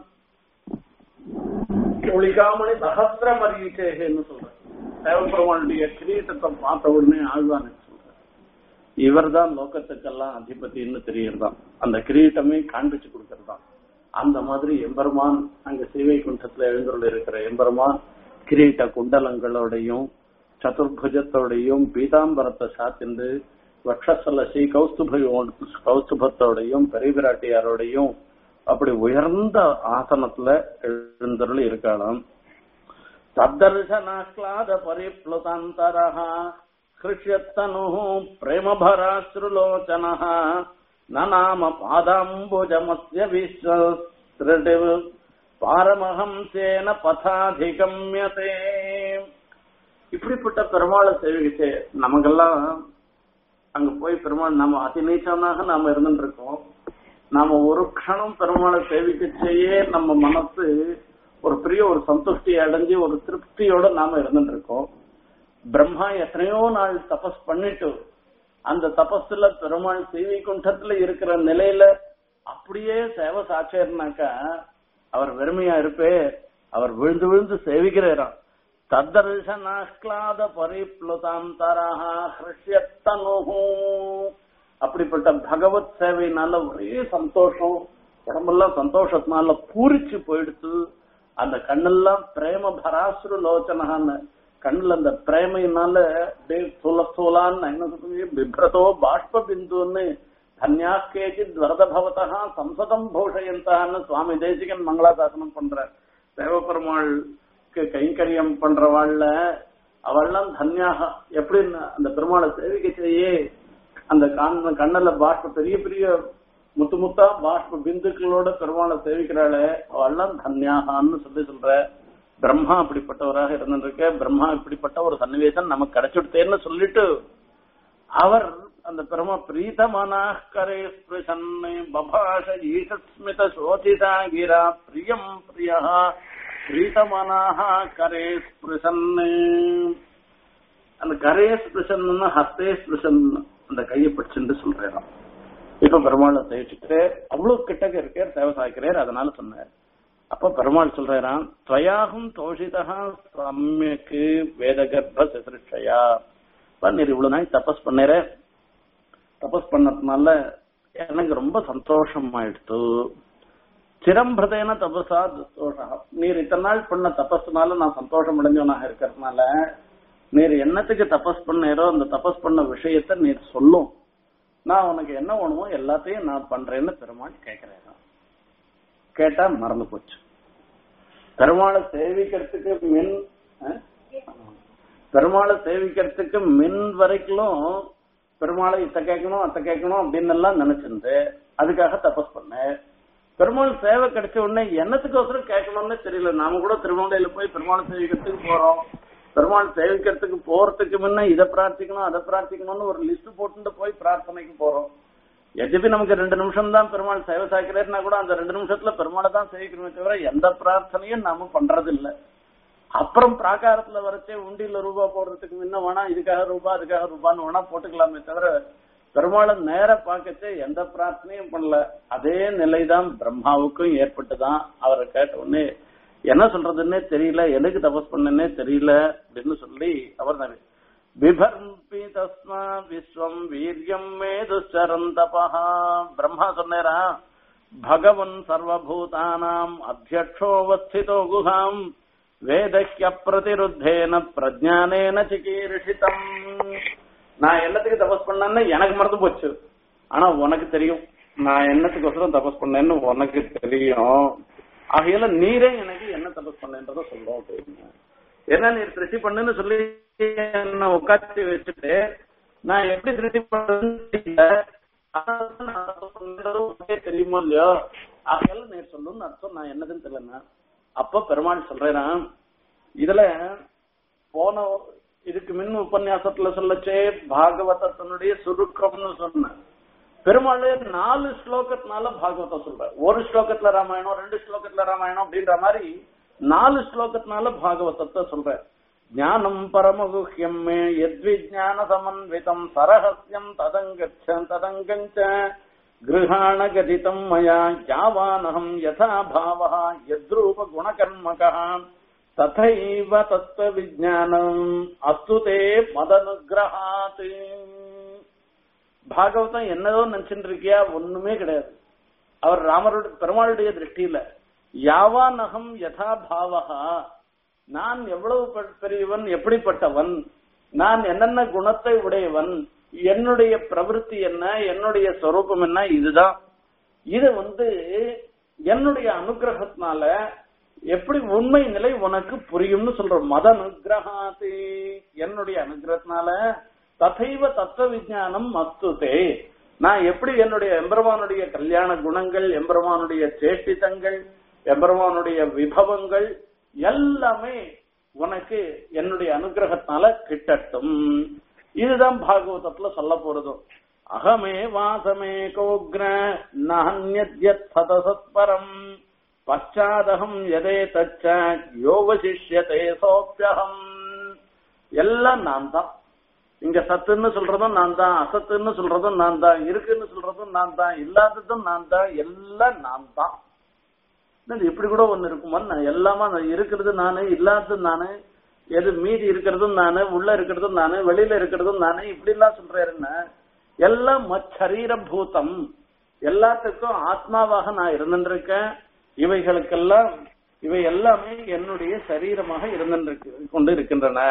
ஒளிகாமணி சகசிர மரீச்சேகன்னு சொல்ற தேவபெருமானுடைய கிரீட்டத்தை பார்த்த உடனே ஆழ்வானுக்கு சொல்ற இவர்தான் லோகத்துக்கெல்லாம் அதிபதினு தெரியறதாம் அந்த கிரீட்டமே காண்பிச்சு கொடுக்கறதாம் அந்த மாதிரி எம்பெருமான் அங்க சீவை குண்டத்துல எழுந்துள்ள இருக்கிற எம்பெருமான் கிரீட்ட குண்டலங்களோடையும் சதுர்புஜத்தோடையும் பீதாம்பரத்தை சாத்திண்டு வக்ஷஸ்தல ஸ்ரீ கௌஸ்துப கௌஸ்துபத்தோடையும் பெரிய பிராட்டியாரோடையும் அப்படி உயர்ந்த ஆசனத்துல எழுந்தருள் இருக்கலாம் தத்தர்ஷனாஹ்லாத பரிப்ளுதாந்தரः ஹிருஷ்யத்தனுः பிரேமபராஸ்ருலோச்சனः ந நாம பாதாம்புஜமஸ்ய விஸ்வஸ்திருடி பாரமஹம்சேன பதாதிகம்யதே இப்படிப்பட்ட பெருமாளை சேவிக்கிச்சே நமக்கெல்லாம் அங்க போய் பெருமாள் நாம அதி நீச்சமாக நாம இருந்துட்டு இருக்கோம் நாம ஒரு க்ஷணம் பெருமாளை சேவிக்கச்சேயே நம்ம மனசு ஒரு பெரிய ஒரு சந்துஷ்டி அடைஞ்சு ஒரு திருப்தியோட நாம இருந்துட்டு இருக்கோம் பிரம்மா எத்தனையோ நாள் தபஸ் பண்ணிட்டு அந்த தபஸ்ல பெருமாள் சீவி குண்டத்துல இருக்கிற நிலையில அப்படியே சேவை சாட்சியர்னாக்கா அவர் வெறுமையா இருப்பே அவர் விழுந்து விழுந்து சேவிக்கிறாராம் தத்தர்ஷனாஹ்லாத பரிப்ளுதாந்தரஹ ஹிருஷ்யத்தனுஹு அப்படிப்பட்ட பகவத் சேவையினால ஒரே சந்தோஷம் உடம்பெல்லாம் சந்தோஷத்தினால பூரிச்சு போயிடுத்து அந்த கண்ணெல்லாம் பிரேம பராசுரு லோச்சனகான்னு கண்ணுல அந்த பிரேமையினால அப்படியே சூல சூலான்னு என்ன சொல்றது பிப்ரதோ பாஷ்ப பிந்துன்னு தன்யா கேச்சித் வரத பவதா சம்சதம் பூஷயந்தான்னு சுவாமி தேசிகன் மங்களாசாசனம் பண்ற தேவபெருமாளுக்கு கைங்கரியம் பண்றவாள்ல அவள்லாம் தன்யாக எப்படி அந்த பெருமாளை சேவிக்க செய்யே அந்த கண்ண கண்ணல பாஷ்ப பெரிய பெரிய முத்து முத்தா பாஷ்ப பிந்துக்களோட பெருமாளை சேவிக்கிறாளே அவெல்லாம் தன்யாகான்னு சொல்லி சொல்ற பிரம்மா அப்படிப்பட்டவராக இருந்திருக்க பிரம்மா இப்படிப்பட்ட ஒரு சன்னிவேசம் நமக்கு கிடைச்சுடுத்தேன்னு சொல்லிட்டு அவர் அந்த பிரம பிரீதமனா கரே ஸ்பிருஷன்னு பபாஷ ஈஷஸ்மித சோதிதா கிரா பிரியம் பிரியா பிரீதமனாக கரே ஸ்பிருஷன்னு அந்த கரே ஸ்பிருஷன்னு ஹஸ்தே ஸ்பிருஷன் அந்த கையை பிடிச்சுட்டு சொல்றேன் இப்ப பெருமாளை தேய்ச்சிட்டு அவ்வளவு கிட்டக்க இருக்கார் சேவை சாய்க்கிறார் அதனால சொன்னார் அப்ப பெருமாள் சொல்றாராம் துவயாகும் தோஷிதா சமயக்கு வேத கர்ப்ப சிசிருஷையா நீர் இவ்வளவு நாள் தபஸ் பண்ணற தபஸ் பண்ணதுனால எனக்கு ரொம்ப சந்தோஷம் ஆயிடுத்து சிரம்பிரதேன தபசா தோஷா நீர் இத்தனை நாள் பண்ண தபஸ்னால நான் சந்தோஷம் அடைஞ்சவனாக இருக்கிறதுனால நீர் என்னத்துக்கு தபஸ் பண்ணேரோ அந்த தபஸ் பண்ண விஷயத்த நீர் சொல்லும் நான் உனக்கு என்ன வேணுமோ எல்லாத்தையும் நான் பண்றேன்னு பெருமாள் கேட்கிறேன் கேட்டா மறந்து போச்சு பெருமாளை சேவிக்கிறதுக்கு மின் அஹ்? பெருமாளை சேவிக்கிறதுக்கு மின் வரைக்கும் பெருமாளை இத்த கேட்கணும் அத்த கேட்கணும் அப்படின்னு எல்லாம் நினைச்சிருந்து அதுக்காக தபஸ் பண்ணேன் பெருமாள் சேவை கிடைச்ச உடனே என்னத்துக்கோசரம் கேட்கணும்னு தெரியல நாம கூட திருமலையில போய் பெருமாளை சேவிக்கிறதுக்கு போறோம் பெருமாள் சேவிக்கிறதுக்கு போறதுக்கு முன்ன இதை பிரார்த்திக்கணும் அதை பிரார்த்திக்கணும்னு ஒரு லிஸ்ட் போட்டுட்டு போய் பிரார்த்தனைக்கு போறோம் எதுபி நமக்கு ரெண்டு நிமிஷம் தான் பெருமாள் சேவை சாய்க்கிறாருன்னா கூட அந்த ரெண்டு நிமிஷத்துல பெருமாளை தான் சேவிக்கணுமே தவிர எந்த பிரார்த்தனையும் நாம பண்றது இல்ல அப்புறம் பிராகாரத்துல வரச்சே உண்டியில ரூபா போடுறதுக்கு முன்ன வேணா இதுக்காக ரூபா அதுக்காக ரூபான்னு வேணா போட்டுக்கலாமே தவிர பெருமாளை நேர பார்க்கச்சே எந்த பிரார்த்தனையும் பண்ணல அதே நிலைதான் பிரம்மாவுக்கும் ஏற்பட்டுதான் அவரை கேட்ட உடனே என்ன சொல்றதுன்னே தெரியல எதுக்கு தபஸ் பண்ணனே தெரியல அப்படின்னு சொல்லி அவர் நவி- பிபர்பி தஸ்மா விஸ்வம் வீரியம் மே துச்சரம் தபஹா பிரம்மா சொன்னேரா பகவன் சர்வபூதானாம் அத்தியக்ஷோவஸ்திதோ குஹாம் வேதஹ்ய பிரதிருத்தேன பிரஜானேன சிகீர்ஷிதம் நான் என்னத்துக்கு தபஸ் பண்ணேன்னு எனக்கு மறந்து போச்சு ஆனா உனக்கு தெரியும் நான் என்னத்துக்கோசரம் தபஸ் பண்ணேன்னு உனக்கு தெரியும் ஆகையால நீரே எனக்கு என்ன தபஸ் பண்ணேன்றத சொல்லும் அப்படின்னு என்ன நீர் திருஷ்டி பண்ணுன்னு சொல்லி என்ன உட்காந்து வச்சுட்டு நான் எப்படி திருஷ்டி பண்ணேன்னு தெரியல ஆனா நான் தபஸ் பண்ணேன்றது உனக்கே தெரியுமோ இல்லையோ ஆகையால நீர் சொல்லுன்னு அர்த்தம் நான் என்னதுன்னு தெரியலன்னா அப்ப பெருமாள் சொல்றேன்னா இதுல போன இதுக்கு முன் உபன்யாசத்துல சொல்லச்சே பாகவதத்தினுடைய சுருக்கம்னு சொன்னேன் பெருமாள் நாலு ஸ்லோகத்தினால பாகவதம் சொல்ற ஒரு ஸ்லோகத்துல ராமாயணம் ரெண்டு ஸ்லோகத்துல ராமாயணம் அப்படின்ற மாதிரி நாலு ஸ்லோகத்தினால பாகவதத்தை சொல்ற ஞானம் பரமகுஹ்யம் மே யத்விஜான சமன்விதம் சரஹஸ்யம் ததங்கச்ச ததங்கஞ்ச கிருஹாண கதிதம் மயா யாவானகம் யதா பாவः யத்ரூப குணகர்மகः ததைவ தத்துவ விஜானம் அஸ்து தே மதனுகிரகாத் பாகவதம் என்னதோ நினைச்சுட்டு இருக்கியா ஒண்ணுமே கிடையாது அவர் ராமருடைய பெருமாளுடைய திருஷ்டியில யாவானகம் யதா பாவகா நான் எவ்வளவு பெ- பெரியவன் எப்படிப்பட்டவன் நான் என்னென்ன குணத்தை உடையவன் என்னுடைய பிரவருத்தி என்ன என்னுடைய சொரூபம் என்ன இதுதான் இது வந்து என்னுடைய அனுகிரகத்தினால எப்படி உண்மை நிலை உனக்கு புரியும்னு சொல்ற மத அனுகிரகாதி என்னுடைய அனுகிரகத்தினால ததைவ தத்துவ விஜானம் மஸ்துதே நான் எப்படி என்னுடைய எம்பெருமானுடைய கல்யாண குணங்கள் எம்பெருமானுடைய சேஷ்டிதங்கள் எம்பெருமானுடைய விபவங்கள் எல்லாமே உனக்கு என்னுடைய அனுகிரகத்தினால கிட்டட்டும் இதுதான் பாகவதத்துல சொல்ல போறதும் அகமே வாசமே கோக்ர நானியத் சதசத்பரம் பச்சாதகம் எதே தச்ச யோகசிஷ்யதே சோப்பியகம் எல்லாம் நான் தான் இங்க சத்துன்னு சொல்றதும் நான் தான் அசத்துன்னு சொல்றதும் நான் தான் இருக்குன்னு சொல்றதும் நான் தான் இல்லாததும் நான் தான் எல்லாம் நான் தான் என்னது இப்படி கூட ஒண்ணு இருக்குமா நான் எல்லாமா நான் இருக்கிறது நானு இல்லாதது நானு எது மீதி இருக்கிறதும் நானு உள்ள இருக்கிறதும் நானு வெளியில இருக்கிறதும் நானு இப்படி எல்லாம் சொல்றேன்னா எல்லாம் மச்சரீர பூதம் எல்லாத்துக்கும் ஆத்மாவாக நான் இருந்திருக்கேன் இவைகளுக்கெல்லாம் இவை எல்லாமே என்னுடைய சரீரமாக இருந்திருக்கு கொண்டு இருக்கின்றன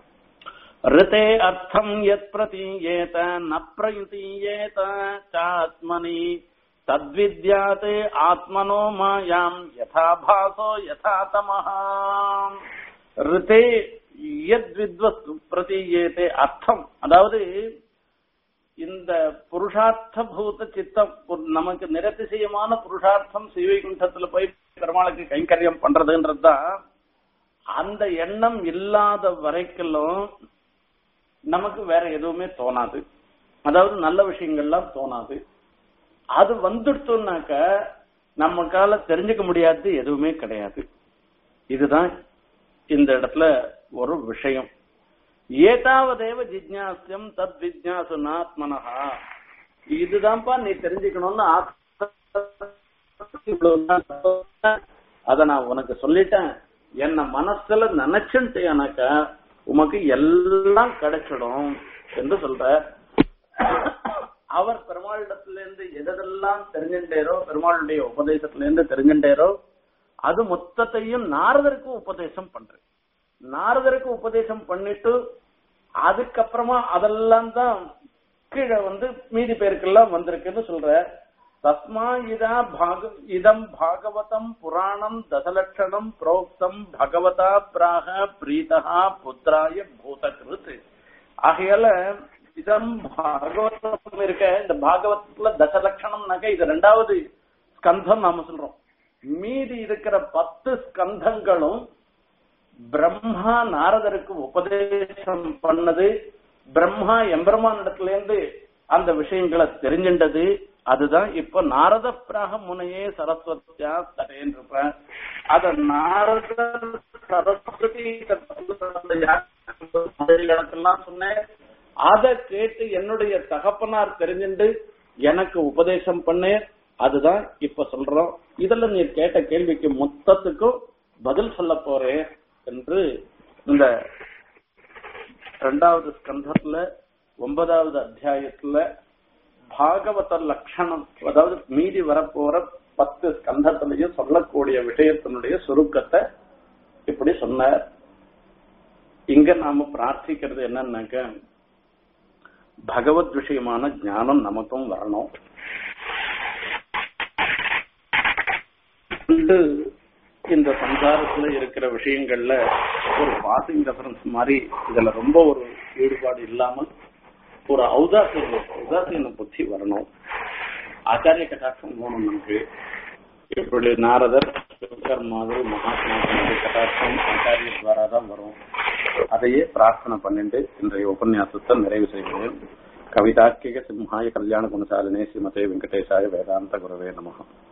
ரிதே அர்த்தம் யத் பிரதீயேத ந பிரயுதீயேத சாத்மனி தத்வித்யாத் ஆத்மனோ மாயாம் யதா பாசோ யதா தமஹ ரிதே யத் வித்வஸ்து பிரதீயேதே அர்த்தம் அதாவது இந்த புருஷார்த்த பூத சித்தம் ஒரு நமக்கு நிரதிசயமான புருஷார்த்தம் சிவைகுண்டத்துல போய் பெருமாளுக்கு கைங்கரியம் பண்றதுன்றதுதான் அந்த எண்ணம் இல்லாத வரைக்கும் நமக்கு வேற எதுவுமே தோணாது அதாவது நல்ல விஷயங்கள்லாம் தோணாது அது வந்துடுத்தோம்னாக்க நமக்கால தெரிஞ்சுக்க முடியாதது எதுவுமே கிடையாது இதுதான் இந்த இடத்துல ஒரு விஷயம் ஏதாவதேவ ஜிஜ்ஞாசியம் தத் விஜ்ஞாசுனாத்மனஹா இதுதான்ப்பா நீ தெரிஞ்சுக்கணும்னு ஆசை இவ்வளவு நாள் அத நான் உனக்கு சொல்லிட்டேன் என்ன மனசுல நினைச்சுட்டேனாக்கா உமக்கு எல்லாம் கிடைச்சிடும் என்று சொல்ற அவர் பெருமாளிடத்துல இருந்து எதெல்லாம் தெரிஞ்சுட்டேரோ பெருமாளுடைய உபதேசத்துல இருந்து தெரிஞ்சுட்டேரோ அது மொத்தத்தையும் நாரதருக்கு உபதேசம் பண்றேன் நாரதருக்கு உபதேசம் பண்ணிட்டு அதுக்கப்புறமா அதெல்லாம் தான் கீழே வந்து மீதி பேருக்கெல்லாம் வந்திருக்குன்னு சொல்ற தஸ்மா இதா பாக இதம் பாகவதம் புராணம் தசலட்சணம் புரோக்தம் பகவதா பிராக பிரீதா புத்திராய பூதகிருத் ஆகையால இதம் பாகவதம் இருக்க இந்த பாகவதத்துல தசலட்சணம்னாக்க இது ரெண்டாவது ஸ்கந்தம் நாம சொல்றோம் மீதி இருக்கிற பத்து ஸ்கந்தங்களும் பிரம்மா நாரதருக்கு உபதேசம் பண்ணது பிரம்மா எம்பெருமான் இடத்துல இருந்து அந்த விஷயங்களை தெரிஞ்சின்றது அதுதான் இப்ப நாரத பிராக முனையே சரஸ்வத்தியா தரேன்ற அத நாரதர் சரஸ்வதி முதலிகளுக்கெல்லாம் சொன்னேன் அதை கேட்டு என்னுடைய தகப்பனார் தெரிஞ்சுண்டு எனக்கு உபதேசம் பண்ணேன் அதுதான் இப்ப சொல்றோம் இதுல நீ கேட்ட கேள்விக்கு மொத்தத்துக்கும் பதில் சொல்ல போறேன் என்று இந்த இரண்டாவது ஸ்கந்தத்துல ஒன்பதாவது அத்தியாயத்துல பாகவத லட்சணம் அதாவது மீதி வரப்போற பத்து ஸ்கந்தத்திலையும் சொல்லக்கூடிய விஷயத்தினுடைய சுருக்கத்தை இப்படி சொன்னார் இங்க நாம பிரார்த்திக்கிறது என்னன்னாக்க பகவத் விஷயமான ஞானம் நமக்கும் வரணும் இந்த சம்சாரத்துல இருக்கிற விஷயங்கள்ல ஒரு பாசிங் ரெஃபரன்ஸ் மாதிரி இதுல ரொம்ப ஒரு ஈடுபாடு இல்லாமல் ஒரு ஔதாசீன உதாசீன புத்தி வரணும் ஆச்சாரிய கட்டாட்சம் வேணும் நமக்கு இப்படி நாரதர் சுகர் மாதிரி மகாத்மாவுடைய கட்டாட்சம் ஆச்சாரிய துவாரா தான் வரும் அதையே பிரார்த்தனை பண்ணிட்டு இன்றைய உபன்யாசத்தை நிறைவு செய்கிறேன் கவிதாக்கிக சிம்ஹாய கல்யாண குணசாலினே ஸ்ரீமதே வெங்கடேசாய வேதாந்த குரவே நமகம்